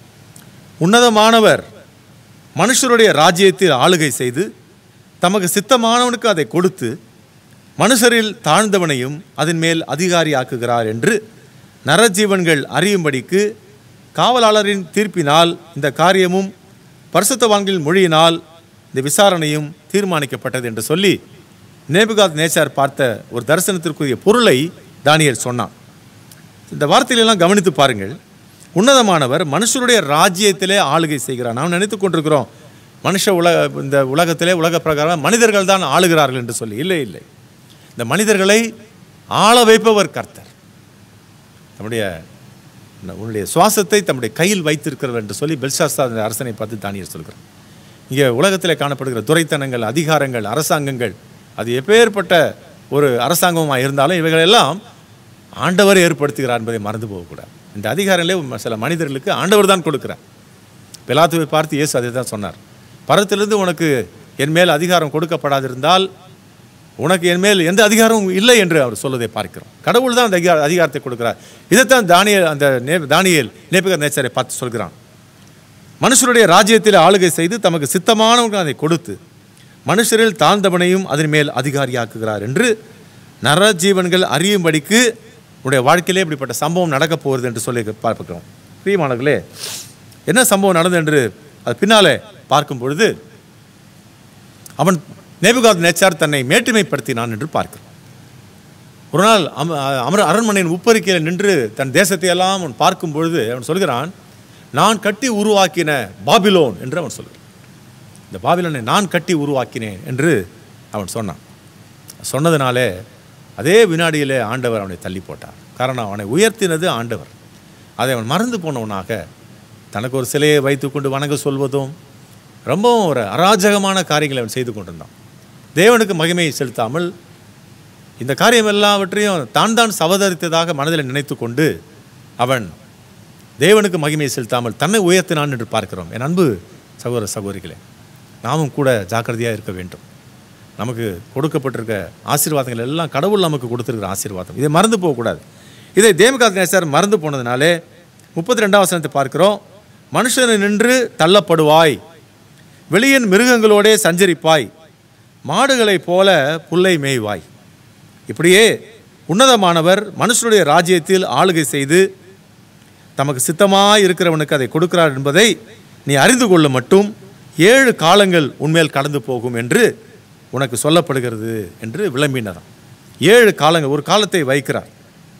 உன்னதமானவர் மனுஷருடைய ராஜ்யத்தில் ஆளுகை செய்து தமக்கு சித்தமானவனுக்கு அதை கொடுத்து மனுஷரில் தாழ்ந்தவனையும் அதன் மேல் அதிகாரியாக்குகிறார் என்று நரஜீவன்கள் அறியும்படிக்கு காவலாளரின் தீர்ப்பினால் இந்த காரியமும் பரிசுத்தவான்களின் மொழியினால் இந்த விசாரணையும் தீர்மானிக்கப்பட்டது என்று சொல்லி நேபுகாத் நேச்சார் பார்த்த ஒரு தரிசனத்திற்குரிய பொருளை தானியல் சொன்னான் இந்த வார்த்தையிலெல்லாம் கவனித்து பாருங்கள் உன்னதமானவர் மனுஷருடைய ராஜ்யத்திலே ஆளுகை செய்கிறார் நாம் நினைத்து கொண்டிருக்கிறோம் மனுஷ உலக இந்த உலகத்திலே உலக பிரகாரம் மனிதர்கள் தான் ஆளுகிறார்கள் என்று சொல்லி இல்லை இல்லை இந்த மனிதர்களை ஆள வைப்பவர் கர்த்தர் நம்முடைய உன்னுடைய சுவாசத்தை தம்முடைய கையில் வைத்திருக்கிறவர் என்று சொல்லி பெல்சாஸ்தா அந்த அரசனை பார்த்து தானியர் சொல்கிறார் இங்கே உலகத்தில் காணப்படுகிற துரைத்தனங்கள் அதிகாரங்கள் அரசாங்கங்கள் அது எப்பேற்பட்ட ஒரு அரசாங்கமாக இருந்தாலும் இவைகளெல்லாம் ஆண்டவர் ஏற்படுத்துகிறார் என்பதை மறந்து போகக்கூடாது இந்த அதிகாரங்களே சில மனிதர்களுக்கு ஆண்டவர் தான் கொடுக்கிறார் பிலாத்துவை பார்த்து இயேசு அதை தான் சொன்னார் பரத்திலிருந்து உனக்கு என் மேல் அதிகாரம் கொடுக்கப்படாதிருந்தால் உனக்கு என் மேல் எந்த அதிகாரமும் இல்லை என்று அவர் சொல்வதை பார்க்கிறோம் கடவுள் தான் அந்த அதிகார அதிகாரத்தை கொடுக்கிறார் இதைத்தான் தானியல் அந்த நே தானியல் நேபிகர் நேச்சரை பார்த்து சொல்கிறான் மனுஷருடைய ராஜ்யத்தில் ஆளுகை செய்து தமக்கு சித்தமானவர்கள் அதை கொடுத்து மனுஷரில் தாழ்ந்தவனையும் அதன் மேல் அதிகாரியாக்குகிறார் என்று நரஜீவன்கள் அறியும்படிக்கு உடைய வாழ்க்கையிலே இப்படிப்பட்ட சம்பவம் நடக்கப் போகிறது என்று சொல்லி பார்க்கிறோம் பிரியமானவர்களே என்ன சம்பவம் நடந்தது என்று அது பின்னாலே பார்க்கும் பொழுது அவன் நேபுகாத் நேச்சார் தன்னை மேட்டுமைப்படுத்தினான் என்று பார்க்கிறோம் ஒரு நாள் அம அமர அரண்மனையின் உப்பரிக்கையில் நின்று தன் தேசத்தை எல்லாம் அவன் பார்க்கும் பொழுது அவன் சொல்கிறான் நான் கட்டி உருவாக்கின பாபிலோன் என்று அவன் சொல்கிறான் இந்த பாபிலோனை நான் கட்டி உருவாக்கினேன் என்று அவன் சொன்னான் சொன்னதுனாலே அதே வினாடியிலே ஆண்டவர் அவனை தள்ளி போட்டார் காரணம் அவனை உயர்த்தினது ஆண்டவர் அதை அவன் மறந்து போனவனாக தனக்கு ஒரு சிலையை வைத்துக்கொண்டு வணங்க சொல்வதும் ரொம்பவும் ஒரு அராஜகமான காரியங்களை அவன் செய்து கொண்டிருந்தான் தேவனுக்கு மகிமையை செலுத்தாமல் இந்த காரியம் எல்லாவற்றையும் தான் தான் சவதரித்ததாக மனதில் நினைத்து கொண்டு அவன் தேவனுக்கு மகிமையை செலுத்தாமல் தன்னை உயர்த்தினான் என்று பார்க்கிறோம் என் அன்பு சகோதர சகோதரிகளே நாமும் கூட ஜாக்கிரதையாக இருக்க வேண்டும் நமக்கு கொடுக்கப்பட்டிருக்க ஆசீர்வாதங்கள் எல்லாம் கடவுள் நமக்கு கொடுத்துருக்கிற ஆசீர்வாதம் இதை மறந்து போகக்கூடாது இதை தேவகாத் நேசர் மறந்து போனதுனாலே முப்பத்தி ரெண்டாம் வசனத்தை பார்க்கிறோம் மனுஷனை நின்று தள்ளப்படுவாய் வெளியின் மிருகங்களோடே சஞ்சரிப்பாய் மாடுகளைப் போல புல்லை மேய்வாய் இப்படியே உன்னதமானவர் மனுஷனுடைய ராஜ்யத்தில் ஆளுகை செய்து தமக்கு சித்தமாய் இருக்கிறவனுக்கு அதை கொடுக்கிறார் என்பதை நீ அறிந்து கொள்ள மட்டும் ஏழு காலங்கள் உன்மேல் கடந்து போகும் என்று உனக்கு சொல்லப்படுகிறது என்று விளம்பினாராம் ஏழு காலங்கள் ஒரு காலத்தை வைக்கிறார்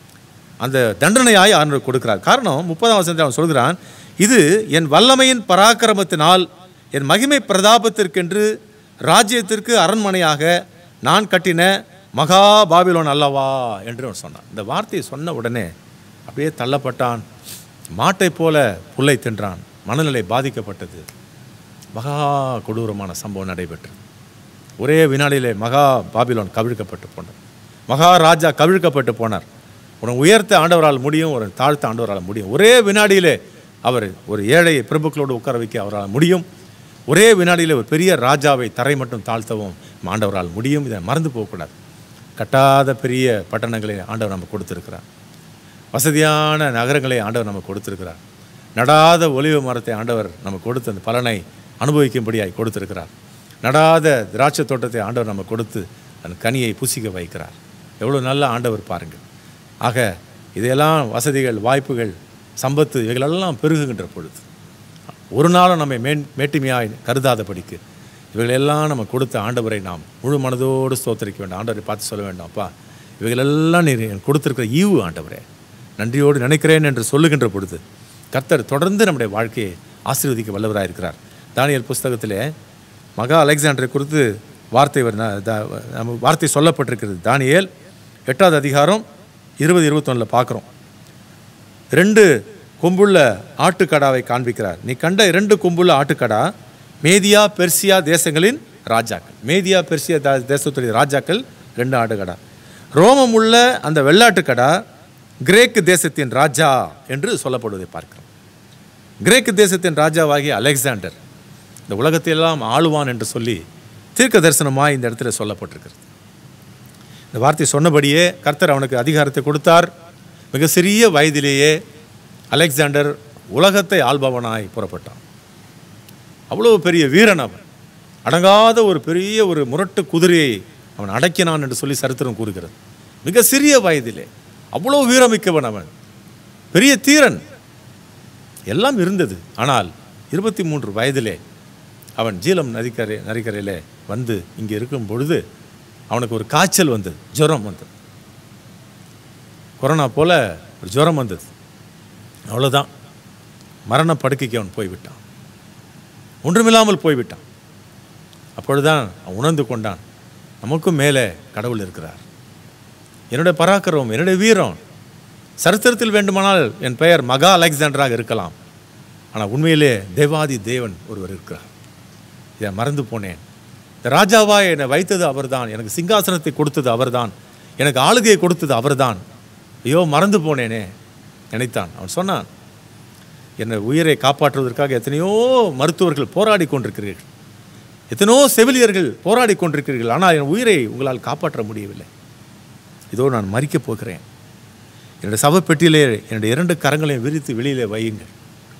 அந்த தண்டனையாய் ஆண்டவர் கொடுக்கிறார் காரணம் முப்பதாம் வசனத்தில் அவன் சொல்கிறான் இது என் வல்லமையின் பராக்கிரமத்தினால் என் மகிமை பிரதாபத்திற்கென்று ராஜ்யத்திற்கு அரண்மனையாக நான் கட்டின மகா பாபிலோன் அல்லவா என்று அவன் சொன்னான் இந்த வார்த்தையை சொன்ன உடனே அப்படியே தள்ளப்பட்டான் மாட்டைப் போல புல்லை தின்றான் மனநிலை பாதிக்கப்பட்டது மகா கொடூரமான சம்பவம் நடைபெற்றது ஒரே வினாடியிலே மகா பாபிலோன் கவிழ்க்கப்பட்டு போனார் மகா ராஜா கவிழ்க்கப்பட்டு போனார் உன்னை உயர்த்த ஆண்டவரால் முடியும் ஒரு தாழ்த்த ஆண்டவரால் முடியும் ஒரே வினாடியிலே அவர் ஒரு ஏழையை பிரபுக்களோடு உட்கார வைக்க அவரால் முடியும் ஒரே வினாடியிலே ஒரு பெரிய ராஜாவை தரை மட்டும் தாழ்த்தவும் ஆண்டவரால் முடியும் இதை மறந்து போகக்கூடாது கட்டாத பெரிய பட்டணங்களை ஆண்டவர் நமக்கு கொடுத்துருக்கிறார் வசதியான நகரங்களை ஆண்டவர் நமக்கு கொடுத்திருக்கிறார் நடாத ஒலிவ மரத்தை ஆண்டவர் நமக்கு கொடுத்து அந்த பலனை அனுபவிக்கும்படியாய் கொடுத்திருக்கிறார் நடாத திராட்சை தோட்டத்தை ஆண்டவர் நமக்கு கொடுத்து அந்த கனியை புசிக்க வைக்கிறார் எவ்வளோ நல்ல ஆண்டவர் பாருங்கள் ஆக இதையெல்லாம் வசதிகள் வாய்ப்புகள் சம்பத்து இவைகளெல்லாம் பெருகுகின்ற பொழுது ஒரு நாளும் நம்மை மே மேட்டிமையாய் கருதாதபடிக்கு இவைகளெல்லாம் நம்ம கொடுத்த ஆண்டவரை நாம் முழு மனதோடு ஸ்தோத்தரிக்க வேண்டும் ஆண்டவரை பார்த்து சொல்ல வேண்டும் அப்பா இவைகளெல்லாம் நீர் எனக்கு கொடுத்திருக்கிற ஈவு ஆண்டவரே நன்றியோடு நினைக்கிறேன் என்று சொல்லுகின்ற பொழுது கர்த்தர் தொடர்ந்து நம்முடைய வாழ்க்கையை ஆசீர்வதிக்க வல்லவராக இருக்கிறார் தானியல் புஸ்தகத்திலே மகா அலெக்சாண்டரை குறித்து வார்த்தை வரு- ந- த- நம்ம வார்த்தை சொல்லப்பட்டிருக்கிறது தானியேல் எட்டாவது அதிகாரம் இருபது இருபத்தொன்னில் பார்க்குறோம் ரெண்டு கொம்புள்ள ஆட்டுக்கடாவை காண்பிக்கிறார் நீ கண்ட இரண்டு கொம்புள்ள ஆட்டுக்கடா மேதியா பெர்சியா தேசங்களின் ராஜாக்கள் மேதியா பெர்சியா தா- தேசத்துடைய ராஜாக்கள் ரெண்டு ஆட்டுக்கடா ரோமம் உள்ள அந்த வெள்ளாட்டுக்கடா கிரேக்கு தேசத்தின் ராஜா என்று சொல்லப்படுவதை பார்க்கிறோம் கிரேக்கு தேசத்தின் ராஜாவாகிய அலெக்சாண்டர் இந்த உலகத்தை எல்லாம் ஆளுவான் என்று சொல்லி தீர்க்க தரிசனமாய் இந்த இடத்துல சொல்லப்பட்டிருக்கிறது இந்த வார்த்தை சொன்னபடியே கர்த்தர் அவனுக்கு அதிகாரத்தை கொடுத்தார் மிக சிறிய வயதிலேயே அலெக்சாண்டர் உலகத்தை ஆள்பவனாய் புறப்பட்டான் அவ்வளவு பெரிய வீரன் அவன் அடங்காத ஒரு பெரிய ஒரு முரட்டு குதிரையை அவன் அடக்கினான் என்று சொல்லி சரித்திரம் கூறுகிறது மிக சிறிய வயதிலே அவ்வளவு வீரமிக்கவன் அவன் பெரிய தீரன் எல்லாம் இருந்தது ஆனால் இருபத்தி மூன்று வயதிலே அவன் ஜீலம் நதிக்கரை நதிக்கரையிலே வந்து இங்கே இருக்கும் பொழுது அவனுக்கு ஒரு காய்ச்சல் வந்தது ஜுரம் வந்தது கொரோனா போல ஒரு ஜுரம் வந்தது அவ்வளோதான் மரண படுக்கைக்கு அவன் போய்விட்டான் ஒன்றுமில்லாமல் போய்விட்டான் அப்பொழுதுதான் அவன் உணர்ந்து கொண்டான் நமக்கும் மேலே கடவுள் இருக்கிறார் என்னுடைய பராக்கிரமம் என்னுடைய வீரம் சரித்திரத்தில் வேண்டுமானால் என் பெயர் மகா அலெக்சாண்டராக இருக்கலாம் ஆனால் உண்மையிலே தேவாதி தேவன் ஒருவர் இருக்கிறார் இதை மறந்து போனேன் இந்த ராஜாவா என்னை வைத்தது அவர்தான் எனக்கு சிங்காசனத்தை கொடுத்தது அவர்தான் எனக்கு ஆளுகையை கொடுத்தது அவர்தான் ஐயோ மறந்து போனேனே நினைத்தான் அவன் சொன்னான் என்னை உயிரை காப்பாற்றுவதற்காக எத்தனையோ மருத்துவர்கள் போராடி கொண்டிருக்கிறீர்கள் எத்தனையோ செவிலியர்கள் போராடி கொண்டிருக்கிறீர்கள் ஆனால் என் உயிரை உங்களால் காப்பாற்ற முடியவில்லை இதோ நான் மறிக்கப் போகிறேன் என்னுடைய சவப்பெட்டியிலே என்னுடைய இரண்டு கரங்களையும் விரித்து வெளியிலே வையுங்கள்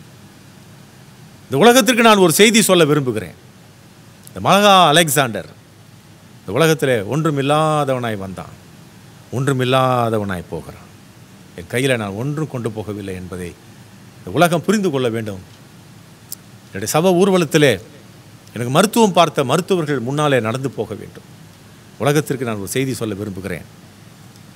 இந்த உலகத்திற்கு நான் ஒரு செய்தி சொல்ல விரும்புகிறேன் இந்த மகா அலெக்சாண்டர் இந்த உலகத்திலே ஒன்றுமில்லாதவனாய் வந்தான் ஒன்றுமில்லாதவனாய் போகிறான் என் கையில் நான் ஒன்றும் கொண்டு போகவில்லை என்பதை இந்த உலகம் புரிந்து கொள்ள வேண்டும் என்னுடைய சப ஊர்வலத்திலே எனக்கு மருத்துவம் பார்த்த மருத்துவர்கள் முன்னாலே நடந்து போக வேண்டும் உலகத்திற்கு நான் ஒரு செய்தி சொல்ல விரும்புகிறேன்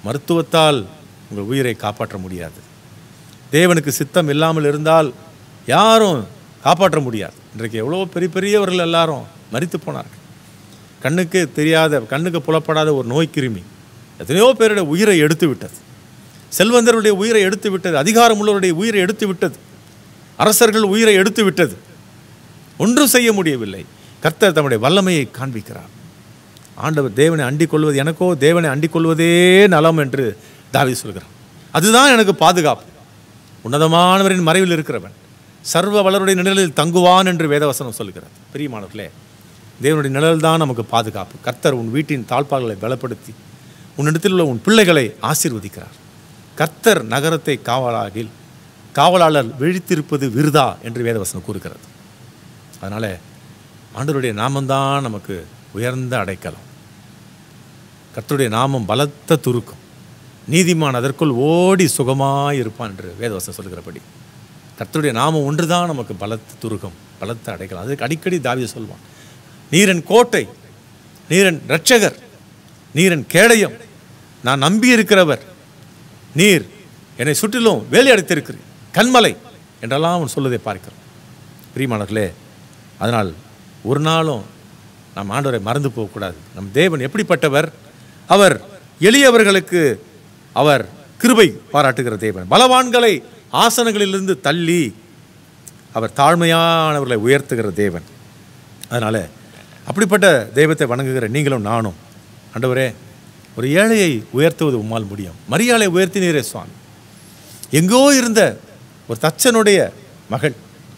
மருத்துவத்தால் உங்கள் உயிரை காப்பாற்ற முடியாது தேவனுக்கு சித்தம் இல்லாமல் இருந்தால் யாரும் காப்பாற்ற முடியாது இன்றைக்கு எவ்வளோ பெரிய பெரியவர்கள் எல்லாரும் மரித்து போனார்கள் கண்ணுக்கு தெரியாத கண்ணுக்கு புலப்படாத ஒரு நோய் கிருமி எத்தனையோ பேருடைய உயிரை எடுத்து விட்டது செல்வந்தருடைய உயிரை எடுத்து விட்டது அதிகாரமுள்ளவருடைய உயிரை எடுத்து விட்டது அரசர்கள் உயிரை எடுத்து விட்டது ஒன்றும் செய்ய முடியவில்லை கர்த்தர் தம்முடைய வல்லமையை காண்பிக்கிறார் ஆண்டவர் தேவனை அண்டிக் கொள்வது எனக்கோ தேவனை அண்டிக் கொள்வதே நலம் என்று தாவி சொல்கிறான் அதுதான் எனக்கு பாதுகாப்பு உன்னதமானவரின் மறைவில் இருக்கிறவன் சர்வ வளருடைய நிழலில் தங்குவான் என்று வேதவசனம் சொல்கிறது பிரியமானவர்களே தேவனுடைய நிழல் தான் நமக்கு பாதுகாப்பு கர்த்தர் உன் வீட்டின் தாழ்பால்களை பலப்படுத்தி உன்னிடத்தில் உள்ள உன் பிள்ளைகளை ஆசீர்வதிக்கிறார் கர்த்தர் நகரத்தை காவலாகில் காவலாளர் விழித்திருப்பது விருதா என்று வேதவசனம் கூறுகிறது அதனால் ஆண்டவருடைய நாமம்தான் நமக்கு உயர்ந்த அடைக்கலம் கர்த்தருடைய நாமம் பலத்த துருக்கம் நீதிமான் அதற்குள் ஓடி சுகமாய் இருப்பான் என்று வேதவசனம் சொல்கிறபடி கர்த்தருடைய நாமம் ஒன்றுதான் நமக்கு பலத்த துருக்கம் பலத்த அடைக்கலம் அதுக்கு அடிக்கடி தாவிய சொல்வான் நீரன் கோட்டை நீரன் இரட்சகர் நீரன் கேடயம் நான் நம்பி இருக்கிறவர் நீர் என்னை சுற்றிலும் வேலி அடைத்திருக்கிறீர் கண்மலை என்றெல்லாம் அவன் சொல்வதை பார்க்கிறோம் பிரியமானவர்களே அதனால் ஒரு நாளும் நம் ஆண்டவரை மறந்து போகக்கூடாது நம் தேவன் எப்படிப்பட்டவர் அவர் எளியவர்களுக்கு அவர் கிருபை பாராட்டுகிற தேவன் பலவான்களை ஆசனங்களிலிருந்து தள்ளி அவர் தாழ்மையானவர்களை உயர்த்துகிற தேவன் அதனால் அப்படிப்பட்ட தெய்வத்தை வணங்குகிற நீங்களும் நானும் ஆண்டவரே ஒரு ஏழையை உயர்த்துவது உம்மால் முடியும் மரியாதை உயர்த்தினீரே சுவாமி எங்கோ இருந்த ஒரு தச்சனுடைய மகள்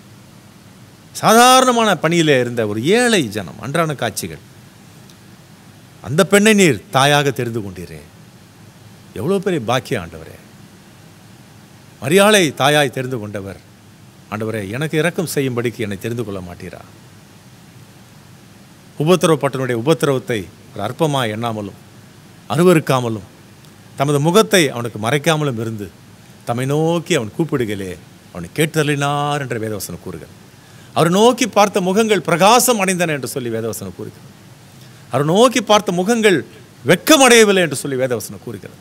சாதாரணமான பணியில் இருந்த ஒரு ஏழை ஜனம் அன்றான காட்சிகள் அந்த பெண்ணை நீர் தாயாக தெரிந்து கொண்டீரே எவ்வளோ பெரிய பாக்கியம் ஆண்டவரே மரியாதை தாயாய் தெரிந்து கொண்டவர் ஆண்டவரே எனக்கு இரக்கம் செய்யும்படிக்கு என்னை தெரிந்து கொள்ள மாட்டீரா உபத்திரவப்பட்டனுடைய உபத்திரவத்தை ஒரு அற்பமாக எண்ணாமலும் அருவருக்காமலும் தமது முகத்தை அவனுக்கு மறைக்காமலும் இருந்து தம்மை நோக்கி அவன் கூப்பிடுகளே அவனை கேட்டலினார் என்ற வேதவசனம் கூறுகிறார் அவர் நோக்கி பார்த்த முகங்கள் பிரகாசம் அடைந்தன என்று சொல்லி வேதவசனம் கூறுகிறது அவர் நோக்கி பார்த்த முகங்கள் வெட்கமடையவில்லை என்று சொல்லி வேதவசனம் கூறுகிறது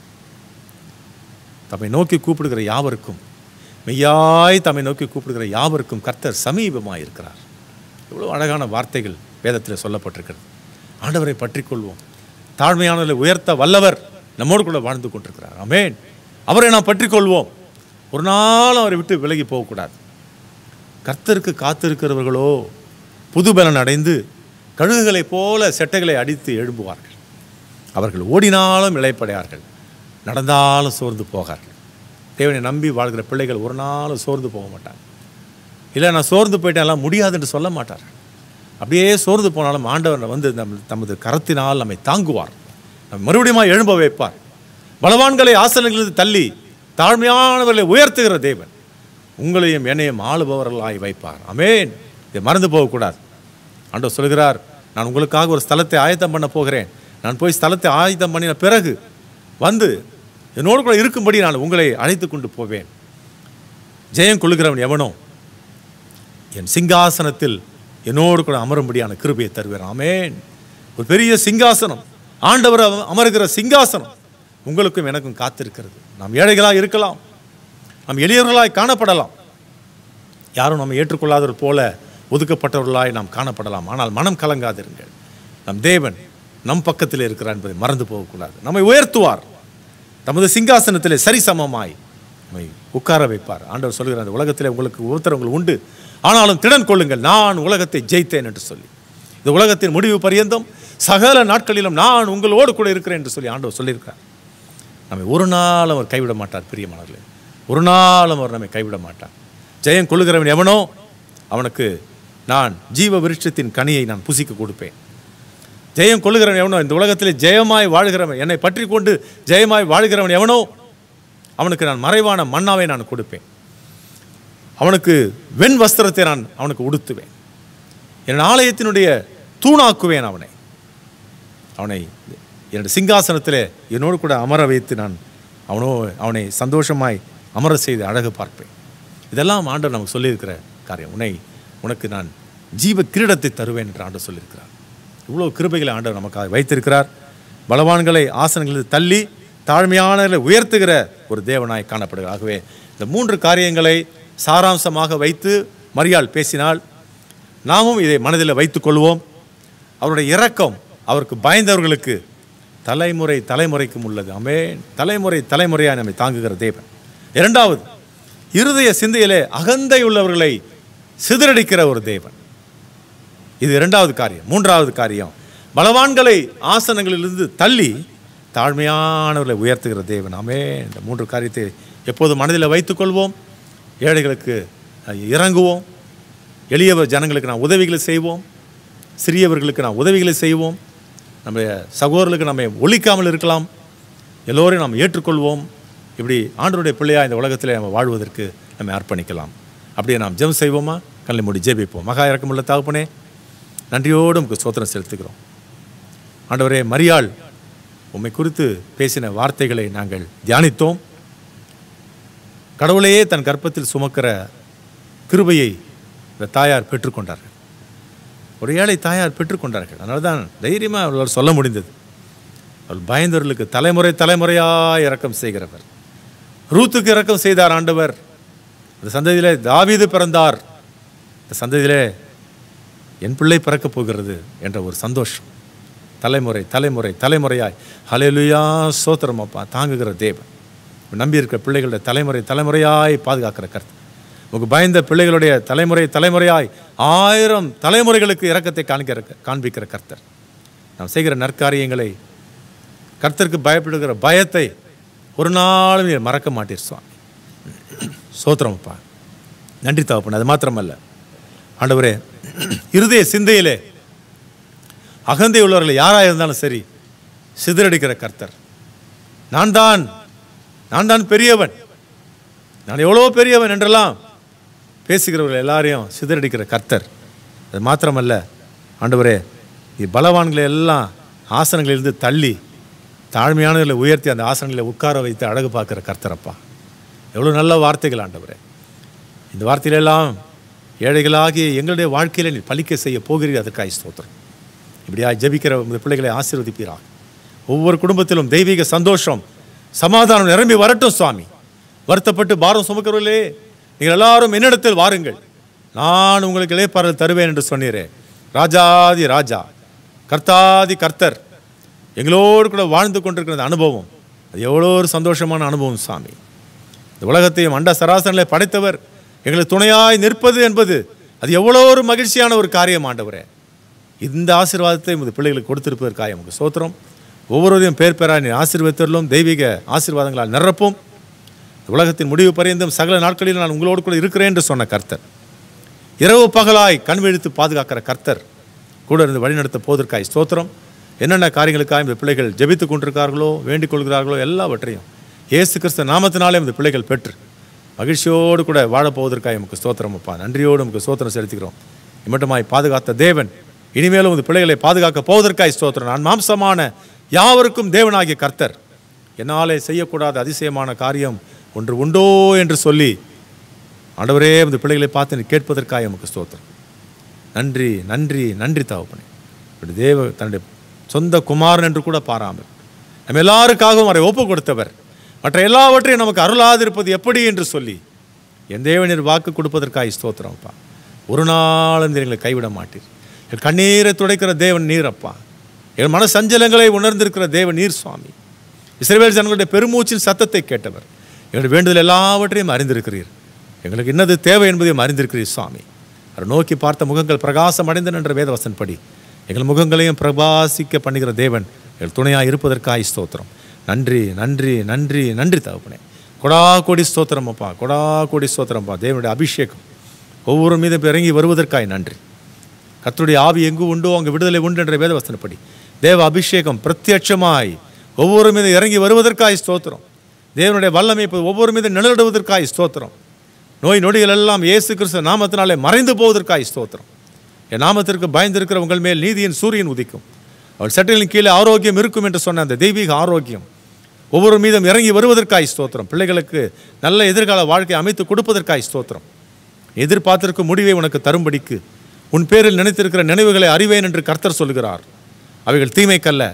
தம்மை நோக்கி கூப்பிடுகிற யாவருக்கும் மெய்யாய் தம்மை நோக்கி கூப்பிடுகிற யாவருக்கும் கர்த்தர் சமீபமாக இருக்கிறார் எவ்வளோ அழகான வார்த்தைகள் வேதத்தில் சொல்லப்பட்டிருக்கிறது ஆண்டவரை பற்றிக் கொள்வோம் தாழ்மையானவர்களை உயர்த்த வல்லவர் நம்மோடு கூட வாழ்ந்து கொண்டிருக்கிறார் ஆமென் அவரை நாம் பற்றிக் கொள்வோம் ஒரு நாள் அவரை விட்டு விலகி போகக்கூடாது கர்த்தருக்கு காத்திருக்கிறவர்களோ புதுபலன் அடைந்து கழுகுகளைப் போல செட்டைகளை அடித்து எழும்புவார்கள் அவர்கள் ஓடினாலும் இளைப்படையார்கள் நடந்தாலும் சோர்ந்து போகார்கள் தேவனை நம்பி வாழ்கிற பிள்ளைகள் ஒரு நாளும் சோர்ந்து போக மாட்டாங்க இல்லை நான் சோர்ந்து போயிட்டேன் எல்லாம் முடியாது என்று சொல்ல மாட்டார்கள் அப்படியே சோர்ந்து போனாலும் ஆண்டவர் வந்து நம் தமது கரத்தினால் நம்மை தாங்குவார் நம்ம மறுபடியும் எழும்ப வைப்பார் பலவான்களை ஆசனங்களிலிருந்து தள்ளி தாழ்மையானவர்களை உயர்த்துகிற தேவன் உங்களையும் என்னையும் ஆளுபவர்களாய் வைப்பார் அமேன் இதை மறந்து போகக்கூடாது ஆண்டவர் சொல்கிறார் நான் உங்களுக்காக ஒரு ஸ்தலத்தை ஆயத்தம் பண்ண போகிறேன் நான் போய் ஸ்தலத்தை ஆயத்தம் பண்ணின பிறகு வந்து என்னோடு கூட இருக்கும்படி நான் உங்களை அழைத்து கொண்டு போவேன் ஜெயம் கொள்ளுகிறவன் எவனோ என் சிங்காசனத்தில் என்னோடு கூட அமரும்படியான கிருபையை தருவேன் ஆமென் ஒரு பெரிய சிங்காசனம் ஆண்டவர் அம- அமருகிற சிங்காசனம் உங்களுக்கும் எனக்கும் காத்திருக்கிறது நாம் ஏழைகளாக இருக்கலாம் நாம் எளியவர்களாய் காணப்படலாம் யாரும் நம்ம ஏற்றுக்கொள்ளாதவர் போல ஒதுக்கப்பட்டவர்களாய் நாம் காணப்படலாம் ஆனால் மனம் கலங்காதிருங்கள் நம் தேவன் நம் பக்கத்தில் இருக்கிறார் என்பதை மறந்து போகக்கூடாது நம்மை உயர்த்துவார் தமது சிங்காசனத்திலே சரிசமமாய் நம்மை உட்கார வைப்பார் ஆண்டவர் சொல்கிறார் அந்த உலகத்திலே உங்களுக்கு உத்தரவுகள் உண்டு ஆனாலும் திடன் கொள்ளுங்கள் நான் உலகத்தை ஜெயித்தேன் என்று சொல்லி இந்த உலகத்தின் முடிவு பரியந்தம் சகல நாட்களிலும் நான் உங்களோடு கூட இருக்கிறேன் என்று சொல்லி ஆண்டவர் சொல்லியிருக்கிறார் நம்மை ஒரு நாள் அவர் கைவிட மாட்டார் பிரியமானவர்களே ஒரு நாளும் அவர் நம்மை கைவிட மாட்டார் ஜெயம் கொள்ளுகிறவன் எவனோ அவனுக்கு நான் ஜீவ விருட்சத்தின் கனியை நான் புசிக்க கொடுப்பேன் ஜெயம் கொள்ளுகிறவன் எவனோ இந்த உலகத்திலே ஜெயமாய் வாழ்கிறவன் என்னை பற்றி கொண்டு ஜெயமாய் வாழ்கிறவன் எவனோ அவனுக்கு நான் மறைவான மன்னாவை நான் கொடுப்பேன் அவனுக்கு வெண் வஸ்திரத்தை நான் அவனுக்கு உடுத்துவேன் என் ஆலயத்தினுடைய தூணாக்குவேன் அவனை அவனை என்னுடைய சிங்காசனத்திலே என்னோடு கூட அமர வைத்து நான் அவனோ அவனை சந்தோஷமாய் அமர செய்து அழகு பார்ப்பேன் இதெல்லாம் ஆண்டவர் நமக்கு சொல்லியிருக்கிற காரியம் உன்னை உனக்கு நான் ஜீவ கிரீடத்தை தருவேன் என்று ஆண்டவர் சொல்லியிருக்கிறார் இவ்வளோ கிருபைகளை ஆண்டவர் நமக்காக வைத்திருக்கிறார் பலவான்களை ஆசனங்களில் தள்ளி தாழ்மையானவர்களை உயர்த்துகிற ஒரு தேவனாய் காணப்படுகிறார் ஆகவே இந்த மூன்று காரியங்களை சாராம்சமாக வைத்து மரியாள் பேசினால் நாமும் இதை மனதில் வைத்துக்கொள்வோம் அவருடைய இரக்கம் அவருக்கு பயந்தவர்களுக்கு தலைமுறை தலைமுறைக்கும் உள்ளது ஆமென் தலைமுறை தலைமுறையாக நம்மை தாங்குகிற தேவன் இரண்டாவது இருதய சிந்தையிலே அகந்தை உள்ளவர்களை சிதறடிக்கிற ஒரு தேவன் இது இரண்டாவது காரியம் மூன்றாவது காரியம் பலவான்களை ஆசனங்களிலிருந்து தள்ளி தாழ்மையானவர்களை உயர்த்துகிற தேவன் ஆமே இந்த மூன்று காரியத்தை எப்போதும் மனதில் வைத்துக்கொள்வோம் ஏழைகளுக்கு அஹ், இறங்குவோம் எளிய ஜனங்களுக்கு நாம் உதவிகளை செய்வோம் சிறியவர்களுக்கு நாம் உதவிகளை செய்வோம் நம்ம சகோதரர்களுக்கு நம்ம ஒழிக்காமல் இருக்கலாம் எல்லோரையும் நாம் ஏற்றுக்கொள்வோம் இப்படி ஆண்டவருடைய பிள்ளையா இந்த உலகத்தில் நம்ம வாழ்வதற்கு நம்ம அர்ப்பணிக்கலாம் அப்படியே நாம் ஜெபம் செய்வோமா கல்லை மூடி ஜெபிப்போம் மகா இறக்கமுள்ள தகப்பனே நன்றியோடு உங்களுக்கு சோத்திரம் செலுத்துகிறோம் ஆண்டவரே மரியாள் உம்மை குறித்து பேசின வார்த்தைகளை நாங்கள் தியானித்தோம் கடவுளையே தன் கற்பத்தில் சுமக்கிற கிருபையை இந்த தாயார் பெற்றுக்கொண்டார்கள் ஒரு ஏழை தாயார் பெற்றுக்கொண்டார்கள் அதனால தான் தைரியமாக அவர்களால் சொல்ல முடிந்தது அவள் பயந்தவர்களுக்கு தலைமுறை தலைமுறையாக இரக்கம் செய்கிறவர் ரூத்துக்கு இரக்கம் செய்தார் ஆண்டவர் அந்த சந்ததியிலே தாவீது பிறந்தார் இந்த சந்ததியிலே என் பிள்ளை பிறக்கப் போகிறது என்ற ஒரு சந்தோஷம் தலைமுறை தலைமுறை தலைமுறையாய் ஹalleluya சோத்திரம் அப்பா தாங்குகிற தேவன் நம்பியிருக்கிற பிள்ளைகளுடைய தலைமுறை தலைமுறையாய் பாதுகாக்கிற கருத்து உங்க பயந்த பிள்ளைகளுடைய தலைமுறை தலைமுறையாய் ஆயிரம் தலைமுறைகளுக்கு இரக்கத்தை காண்கிற காண்பிக்கிற கர்த்தர் நாம் செய்கிற நற்காரியங்களை கர்த்தருக்கு பயப்படுகிற பயத்தை ஒரு நாளும் நீர் மறக்க மாட்டீர் சுவாமி சோத்திரம் அப்பா நன்றி தகப்பன் அது மாத்திரமல்ல ஆண்டவரே இருதய சிந்தையிலே அகந்தை உள்ளவர்கள் யாராக இருந்தாலும் சரி சிதறடிக்கிற கர்த்தர் நான் தான் நான் தான் பெரியவன் நான் எவ்வளோ பெரியவன் என்றெல்லாம் பேசுகிறவர்கள் எல்லாரையும் சிதறடிக்கிற கர்த்தர் அது மாத்திரமல்ல ஆண்டவரே இது பலவான்களை எல்லாம் ஆசனங்களிலிருந்து தள்ளி தாழ்மையானவர்களை உயர்த்தி அந்த ஆசனங்களை உட்கார வைத்து அழகு பார்க்குற கர்த்தரப்பா எவ்வளோ நல்ல வார்த்தைகள் ஆண்டவரே இந்த வார்த்தையிலெல்லாம் ஏழைகளாகிய எங்களுடைய வாழ்க்கையில நீ பலிக்க செய்ய போகிறீர் அதற்காக ஸ்தோத்திரம் இப்படியா ஜெபிக்கிற உமது பிள்ளைகளை ஆசீர்வதிப்பீராக ஒவ்வொரு குடும்பத்திலும் தெய்வீக சந்தோஷம் சமாதானம் நிரம்பி வரட்டும் சுவாமி வருத்தப்பட்டு பாரம் சுமக்கிறவர்களே நீங்கள் எல்லாரும் என்னிடத்தில் வாருங்கள் நான் உங்களுக்கு இளைப்பாறல் தருவேன் என்று சொன்னீரே ராஜாதி ராஜா கர்த்தாதி கர்த்தர் எங்களோடு கூட வாழ்ந்து கொண்டிருக்கிற அந்த அனுபவம் அது எவ்வளோ ஒரு சந்தோஷமான அனுபவம் சாமி இந்த உலகத்தையும் அண்ட சராசரங்களை படைத்தவர் எங்களுக்கு துணையாய் நிற்பது என்பது அது எவ்வளோ ஒரு மகிழ்ச்சியான ஒரு காரியம் ஆண்டவரே இந்த ஆசீர்வாதத்தை உமது பிள்ளைகளுக்கு கொடுத்திருப்பதற்காக உமக்கு சோத்திரம் ஒவ்வொருவரையும் பேர் பேராய் நீ ஆசீர்வதித்தருளும் தெய்வீக ஆசீர்வாதங்களால் நிரப்பும் இந்த உலகத்தின் முடிவு பரியந்தம் சகல நாட்களில் நான் உங்களோடு கூட இருக்கிறேன் என்று சொன்ன கர்த்தர் இரவு பகலாய் கண் விழித்து பாதுகாக்கிற கர்த்தர் கூட இருந்து வழிநடத்த போவதற்காய் ஸ்தோத்திரம் என்னென்ன காரியங்களுக்காக இந்த பிள்ளைகள் ஜெபித்துக் கொண்டிருக்கார்களோ வேண்டிக் கொள்கிறார்களோ எல்லாவற்றையும் இயேசு கிறிஸ்து நாமத்தினாலே இந்த பிள்ளைகள் பெற்று மகிழ்ச்சியோடு கூட வாழப்போவதற்காக நமக்கு ஸ்தோத்திரம் அப்பா நன்றியோடு நமக்கு ஸ்தோத்திரம் செலுத்துகிறோம் இம்மட்டுமாய் பாதுகாத்த தேவன் இனிமேலும் இந்த பிள்ளைகளை பாதுகாக்க போவதற்காய் ஸ்தோத்திரம் நான் மாம்சமான யாவருக்கும் தேவனாகிய கர்த்தர் என்னாலே செய்யக்கூடாத அதிசயமான காரியம் ஒன்று உண்டோ என்று சொல்லி ஆண்டவரே இந்த பிள்ளைகளை பார்த்து நீ கேட்பதற்காக நமக்கு ஸ்தோத்திரம் நன்றி நன்றி நன்றி தகப்பனே இப்படி தேவ தன்னுடைய சொந்த குமாரன் என்று கூட பாராமல் நம்ம எல்லாருக்காகவும் அவரை ஒப்பு கொடுத்தவர் மற்ற எல்லாவற்றையும் நமக்கு அருளாதிருப்பது எப்படி என்று சொல்லி என் தேவனீர் வாக்கு கொடுப்பதற்காக ஸ்தோத்திரம்ப்பா ஒரு நாளும் நீர் எங்களை கைவிட மாட்டீர் என் கண்ணீரை துடைக்கிற தேவன் நீர் அப்பா என் மன சஞ்சலங்களை உணர்ந்திருக்கிற தேவன் நீர் சுவாமி இஸ்ரவேல் ஜனங்களுடைய பெருமூச்சின் சத்தத்தை கேட்டவர் எங்களுடைய வேண்டுதல் எல்லாவற்றையும் அறிந்திருக்கிறீர் எங்களுக்கு என்னது தேவை என்பதையும் அறிந்திருக்கிறீர் சுவாமி அவர் நோக்கி பார்த்த முகங்கள் பிரகாசம் அடைந்தன என்ற வேதவசன்படி எங்கள் முகங்களையும் பிரகாசிக்க பண்ணுகிற தேவன் எங்கள் துணையாக இருப்பதற்காக ஸ்தோத்திரம் நன்றி நன்றி நன்றி நன்றி தகப்பனே கொடா கோடி ஸ்தோத்திரம் அப்பா கொடா கோடி ஸ்தோத்திரம்ப்பா தேவனுடைய அபிஷேகம் ஒவ்வொரு மீதும் இறங்கி வருவதற்காய் நன்றி கர்த்தருடைய ஆவி எங்கு உண்டோ அங்கு விடுதலை உண்டு என்ற வேதவசனப்படி தேவ அபிஷேகம் பிரத்யட்சமாய் ஒவ்வொரு மீது இறங்கி வருவதற்காய் ஸ்தோத்திரம் தேவனுடைய வல்லமை இப்போது ஒவ்வொரு மீது நிழலிடுவதற்காய் ஸ்தோத்திரம் நோய் நொடிகள் எல்லாம் இயேசு கிறிஸ்து நாமத்தினாலே மறைந்து போவதற்காய் ஸ்தோத்திரம் என் நாமத்திற்கு பயந்திருக்கிற உங்கள் மேல் நீதியின் சூரியன் உதிக்கும் அவள் சட்டைகளின் கீழே ஆரோக்கியம் இருக்கும் என்று சொன்ன அந்த தெய்வீக ஆரோக்கியம் ஒவ்வொரு மீதும் இறங்கி வருவதற்காய் ஸ்தோத்திரம் பிள்ளைகளுக்கு நல்ல எதிர்கால வாழ்க்கை அமைத்து கொடுப்பதற்காய் ஸ்தோத்திரம் எதிர்பார்த்திருக்கும் முடிவை உனக்கு தரும்படிக்கு உன் பேரில் நினைத்திருக்கிற நினைவுகளை அறிவேன் என்று கர்த்தர் சொல்கிறார் அவைகள் தீமைக்கல்ல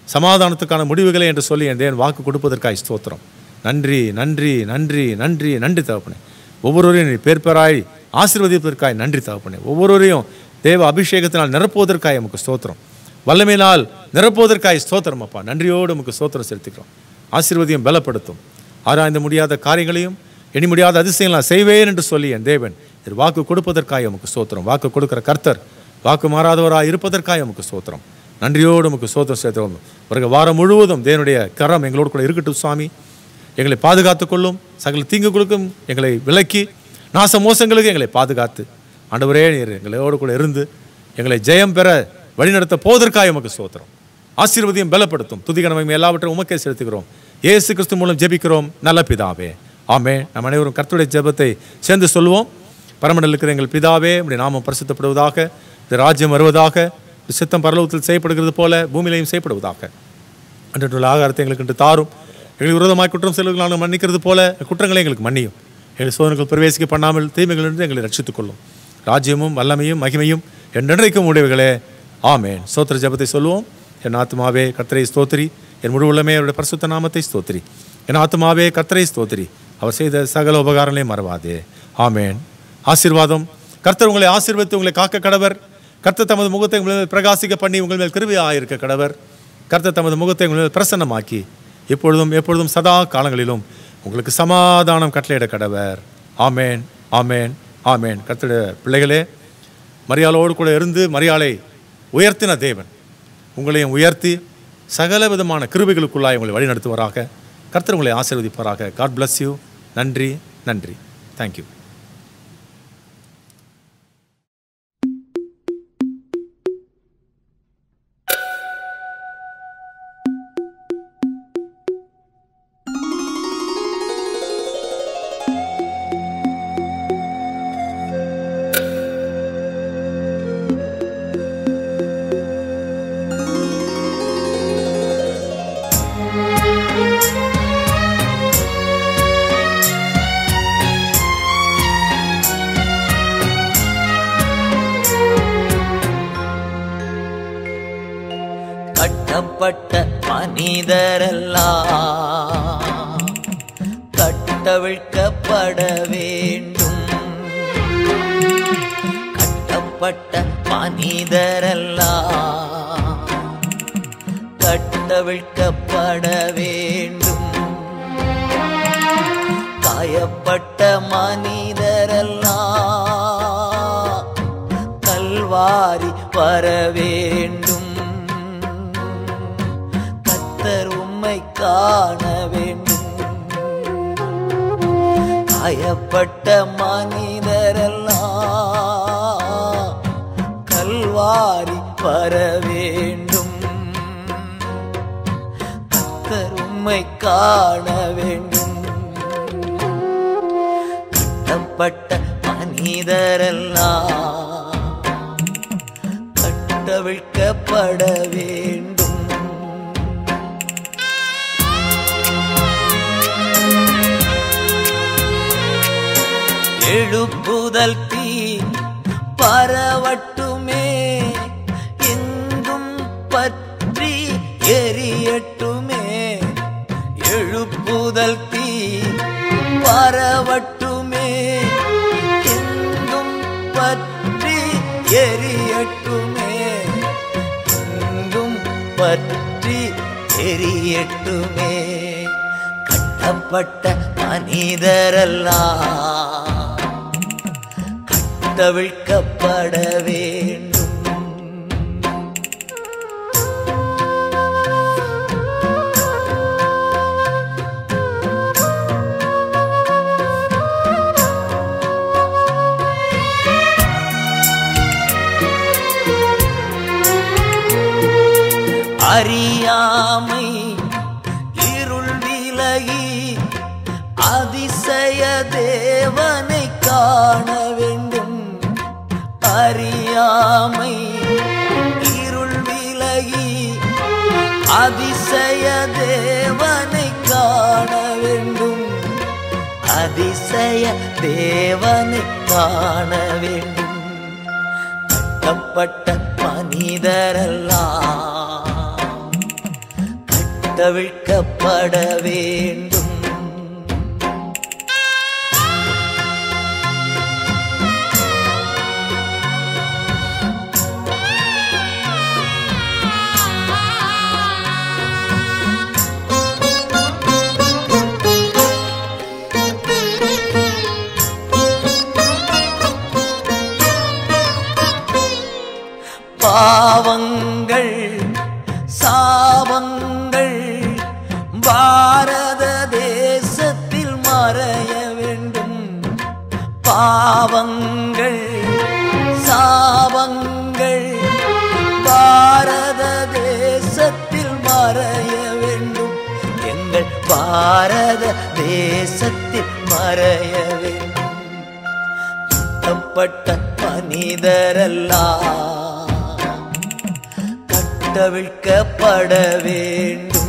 சமாதானத்துக்கான முடிவுகளே என்று சொல்லி என் தேவன் வாக்கு கொடுப்பதற்காய் ஸ்தோத்திரம் நன்றி நன்றி நன்றி நன்றி நன்றி தகப்பனே ஒவ்வொருவரையும் நீ பேர் பேராய் ஆசீர்வதிப்பதற்காய் நன்றி தகப்பனே ஒவ்வொருவரையும் தேவ அபிஷேகத்தினால் நிரப்புவதற்காய் நமக்கு ஸ்தோத்திரம் வல்லமையினால் நிரப்புவதற்காய் ஸ்தோத்திரம் அப்பா நன்றியோடு நமக்கு ஸ்தோத்திரம் செலுத்திக்கிறோம் ஆசீர்வதியும் பலப்படுத்தும் ஆராய்ந்து முடியாத காரியங்களையும் எண்ணி முடியாத அதிசயங்கள் நான் செய்வேன் என்று சொல்லி என் தேவன் இது வாக்கு கொடுப்பதற்காக நமக்கு ஸ்தோத்திரம் வாக்கு கொடுக்கிற கர்த்தர் வாக்கு மாறாதவராக இருப்பதற்காக நமக்கு ஸ்தோத்திரம் நன்றியோடு நமக்கு ஸ்தோத்திரம் சேர்த்துவோம் பிறகு வாரம் முழுவதும் தேவனுடைய கரம் எங்களோடு கூட இருக்கட்டும் சுவாமி எங்களை பாதுகாத்துக் கொள்ளும் சகல தீங்கு கொடுக்கும் எங்களை விலக்கி நாச மோசங்களுக்கு எங்களை பாதுகாத்து ஆண்டவரே நீர் எங்களோடு கூட இருந்து எங்களை ஜெயம் பெற வழிநடத்த போவதற்காக எமக்கு ஸ்தோத்திரம் ஆசீர்வதியும் பலப்படுத்தும் துதிகணமையும் எல்லாவற்றையும் உமக்கே செலுத்துகிறோம் இயேசு கிறிஸ்து மூலம் ஜெபிக்கிறோம் நல்ல பிதாவே ஆமே நம் அனைவரும் கர்த்தருடைய ஜெபத்தை சேர்ந்து சொல்லுவோம் பரமண்டல் இருக்கிற எங்கள் பிதாவே இப்படி நாமம் பரிசுத்தப்படுவதாக இது ராஜ்யம் வருவதாக இது சித்தம் பரலோகத்தில் செய்யப்படுகிறது போல பூமியிலையும் செய்யப்படுவதாக அன்றைய ஆகாரத்தை எங்களுக்கு இன்று தாரும் எங்களுக்கு விரோதமாய் குற்றம் செல்வர்கள் நாங்கள் மன்னிக்கிறது போல குற்றங்களை எங்களுக்கு மன்னியும் எங்கள் சோதனைகள் பிரவேசிக்க பண்ணாமல் தீமைகளிலிருந்து எங்களை ரட்சித்துக் கொள்ளும் ராஜ்யமும் வல்லமையும் மகிமையும் என்றென்றைக்கும் உடையவர்களே ஆமேன் சோத்திர ஜெபத்தை சொல்லுவோம் என் ஆத்மாவே கர்த்தரை ஸ்தோத்திரி என் முழு உள்ளமே அவருடைய பரிசுத்த நாமத்தை ஸ்தோத்திரி என் ஆத்மாவே கர்த்தரை ஸ்தோத்திரி அவர் செய்த சகல உபகாரங்களையும் மறவாதே ஆமேன் ஆசீர்வாதம் கர்த்தர் உங்களை ஆசீர்வதித்து உங்களை காக்க கடவர் கர்த்தர் தமது முகத்தை உங்கள் மேல் பிரகாசிக்க பண்ணி உங்கள் மேல் கிருபியாயிருக்க கடவர் கர்த்தர் தமது முகத்தை உங்கள் மேல் பிரசன்னமாக்கி இப்பொழுதும் எப்பொழுதும் சதா காலங்களிலும் உங்களுக்கு சமாதானம் கட்டளையிட கடவர் ஆமேன் ஆமேன் ஆமேன் கர்த்தருடைய பிள்ளைகளே மரியாளோடு கூட இருந்து மரியாளை உயர்த்தின தேவன் உங்களையும் உயர்த்தி சகல விதமான கிருபைகளுக்குள்ளாய் உங்களை வழிநடத்துவாராக கர்த்தர் உங்களை ஆசீர்வதிப்பாராக காட் bless யூ நன்றி நன்றி தேங்க்யூ கட்டப்பட்ட மனிதரெல்லாம் கட்டவிழ்க்கப்பட வேண்டும் கட்டப்பட்ட மனிதரெல்லாம் கட்டவிழ்க்கப்பட வேண்டும் காயப்பட்ட மனிதரெல்லாம் கல்வாரி வர வேண்டும் கத்தர் உம்மை காண வேண்டும் காயப்பட்ட மனிதரெல்லாம் கல்வாரி வர வேண்டும் கத்தர் உம்மை காண வேண்டும் கட்டப்பட்ட மனிதரெல்லாம் கட்டவிழ்க்கப்பட வேண்டும் எழுப்புதல் தீ பரவட்டுமே எங்கும் பற்றி எரியட்டுமே எழுப்புதல் தீ பரவட்டுமே எங்கும் பற்றி எரியட்டுமே எங்கும் பற்றி எரியட்டுமே கட்டப்பட்ட மனிதரெல்லாம் கட்டவிழ்க்கப்பட வேண்டும் அறியாமை இருள் விலகி அதிசய தேவனை காண வேண்டும் அறியாமை இருள் விலகி அதிசய தேவனை காண வேண்டும் அதிசய தேவனை காண வேண்டும் கட்டப்பட்ட மனிதரெல்லாம் கட்டவிழ்க்கப்பட வேண்டும் பாவங்கள் சாபங்கள் பாரத தேசத்தில் மறைய வேண்டும் பாவங்கள் சாபங்கள் பாரத தேசத்தில் மறைய வேண்டும் எங்கள் பாரத தேசத்தில் மறைய வேண்டும் சுத்தப்பட்ட மனிதரெல்லாம் கட்டவிழ்க்கப்பட வேண்டும்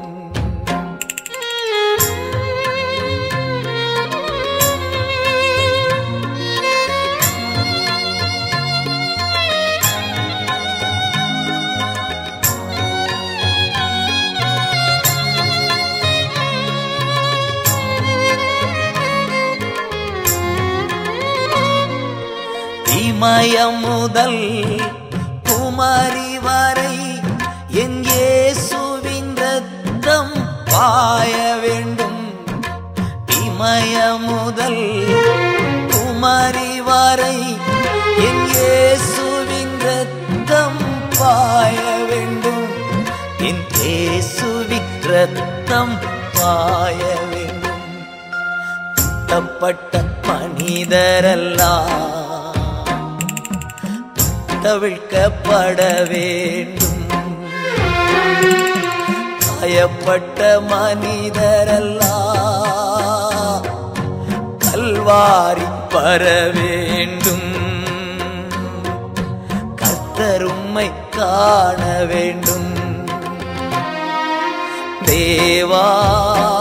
இமயம் முதல் குமரி வரை என் இயேசுவின் ரத்தம் பாய வேண்டும் இமயம் முதல் குமரி வரை என் இயேசுவின் ரத்தம் பாய வேண்டும் என் இயேசுவின் ரத்தம் பாய வேண்டும் சுத்தப்பட்ட மனிதரெல்லாம் தவிழ்க்கப்பட வேண்டும் காயப்பட்ட மனிதரெல்லாம் கல்வாரி வர வேண்டும் கர்த்தரும்மை காண வேண்டும் தேவா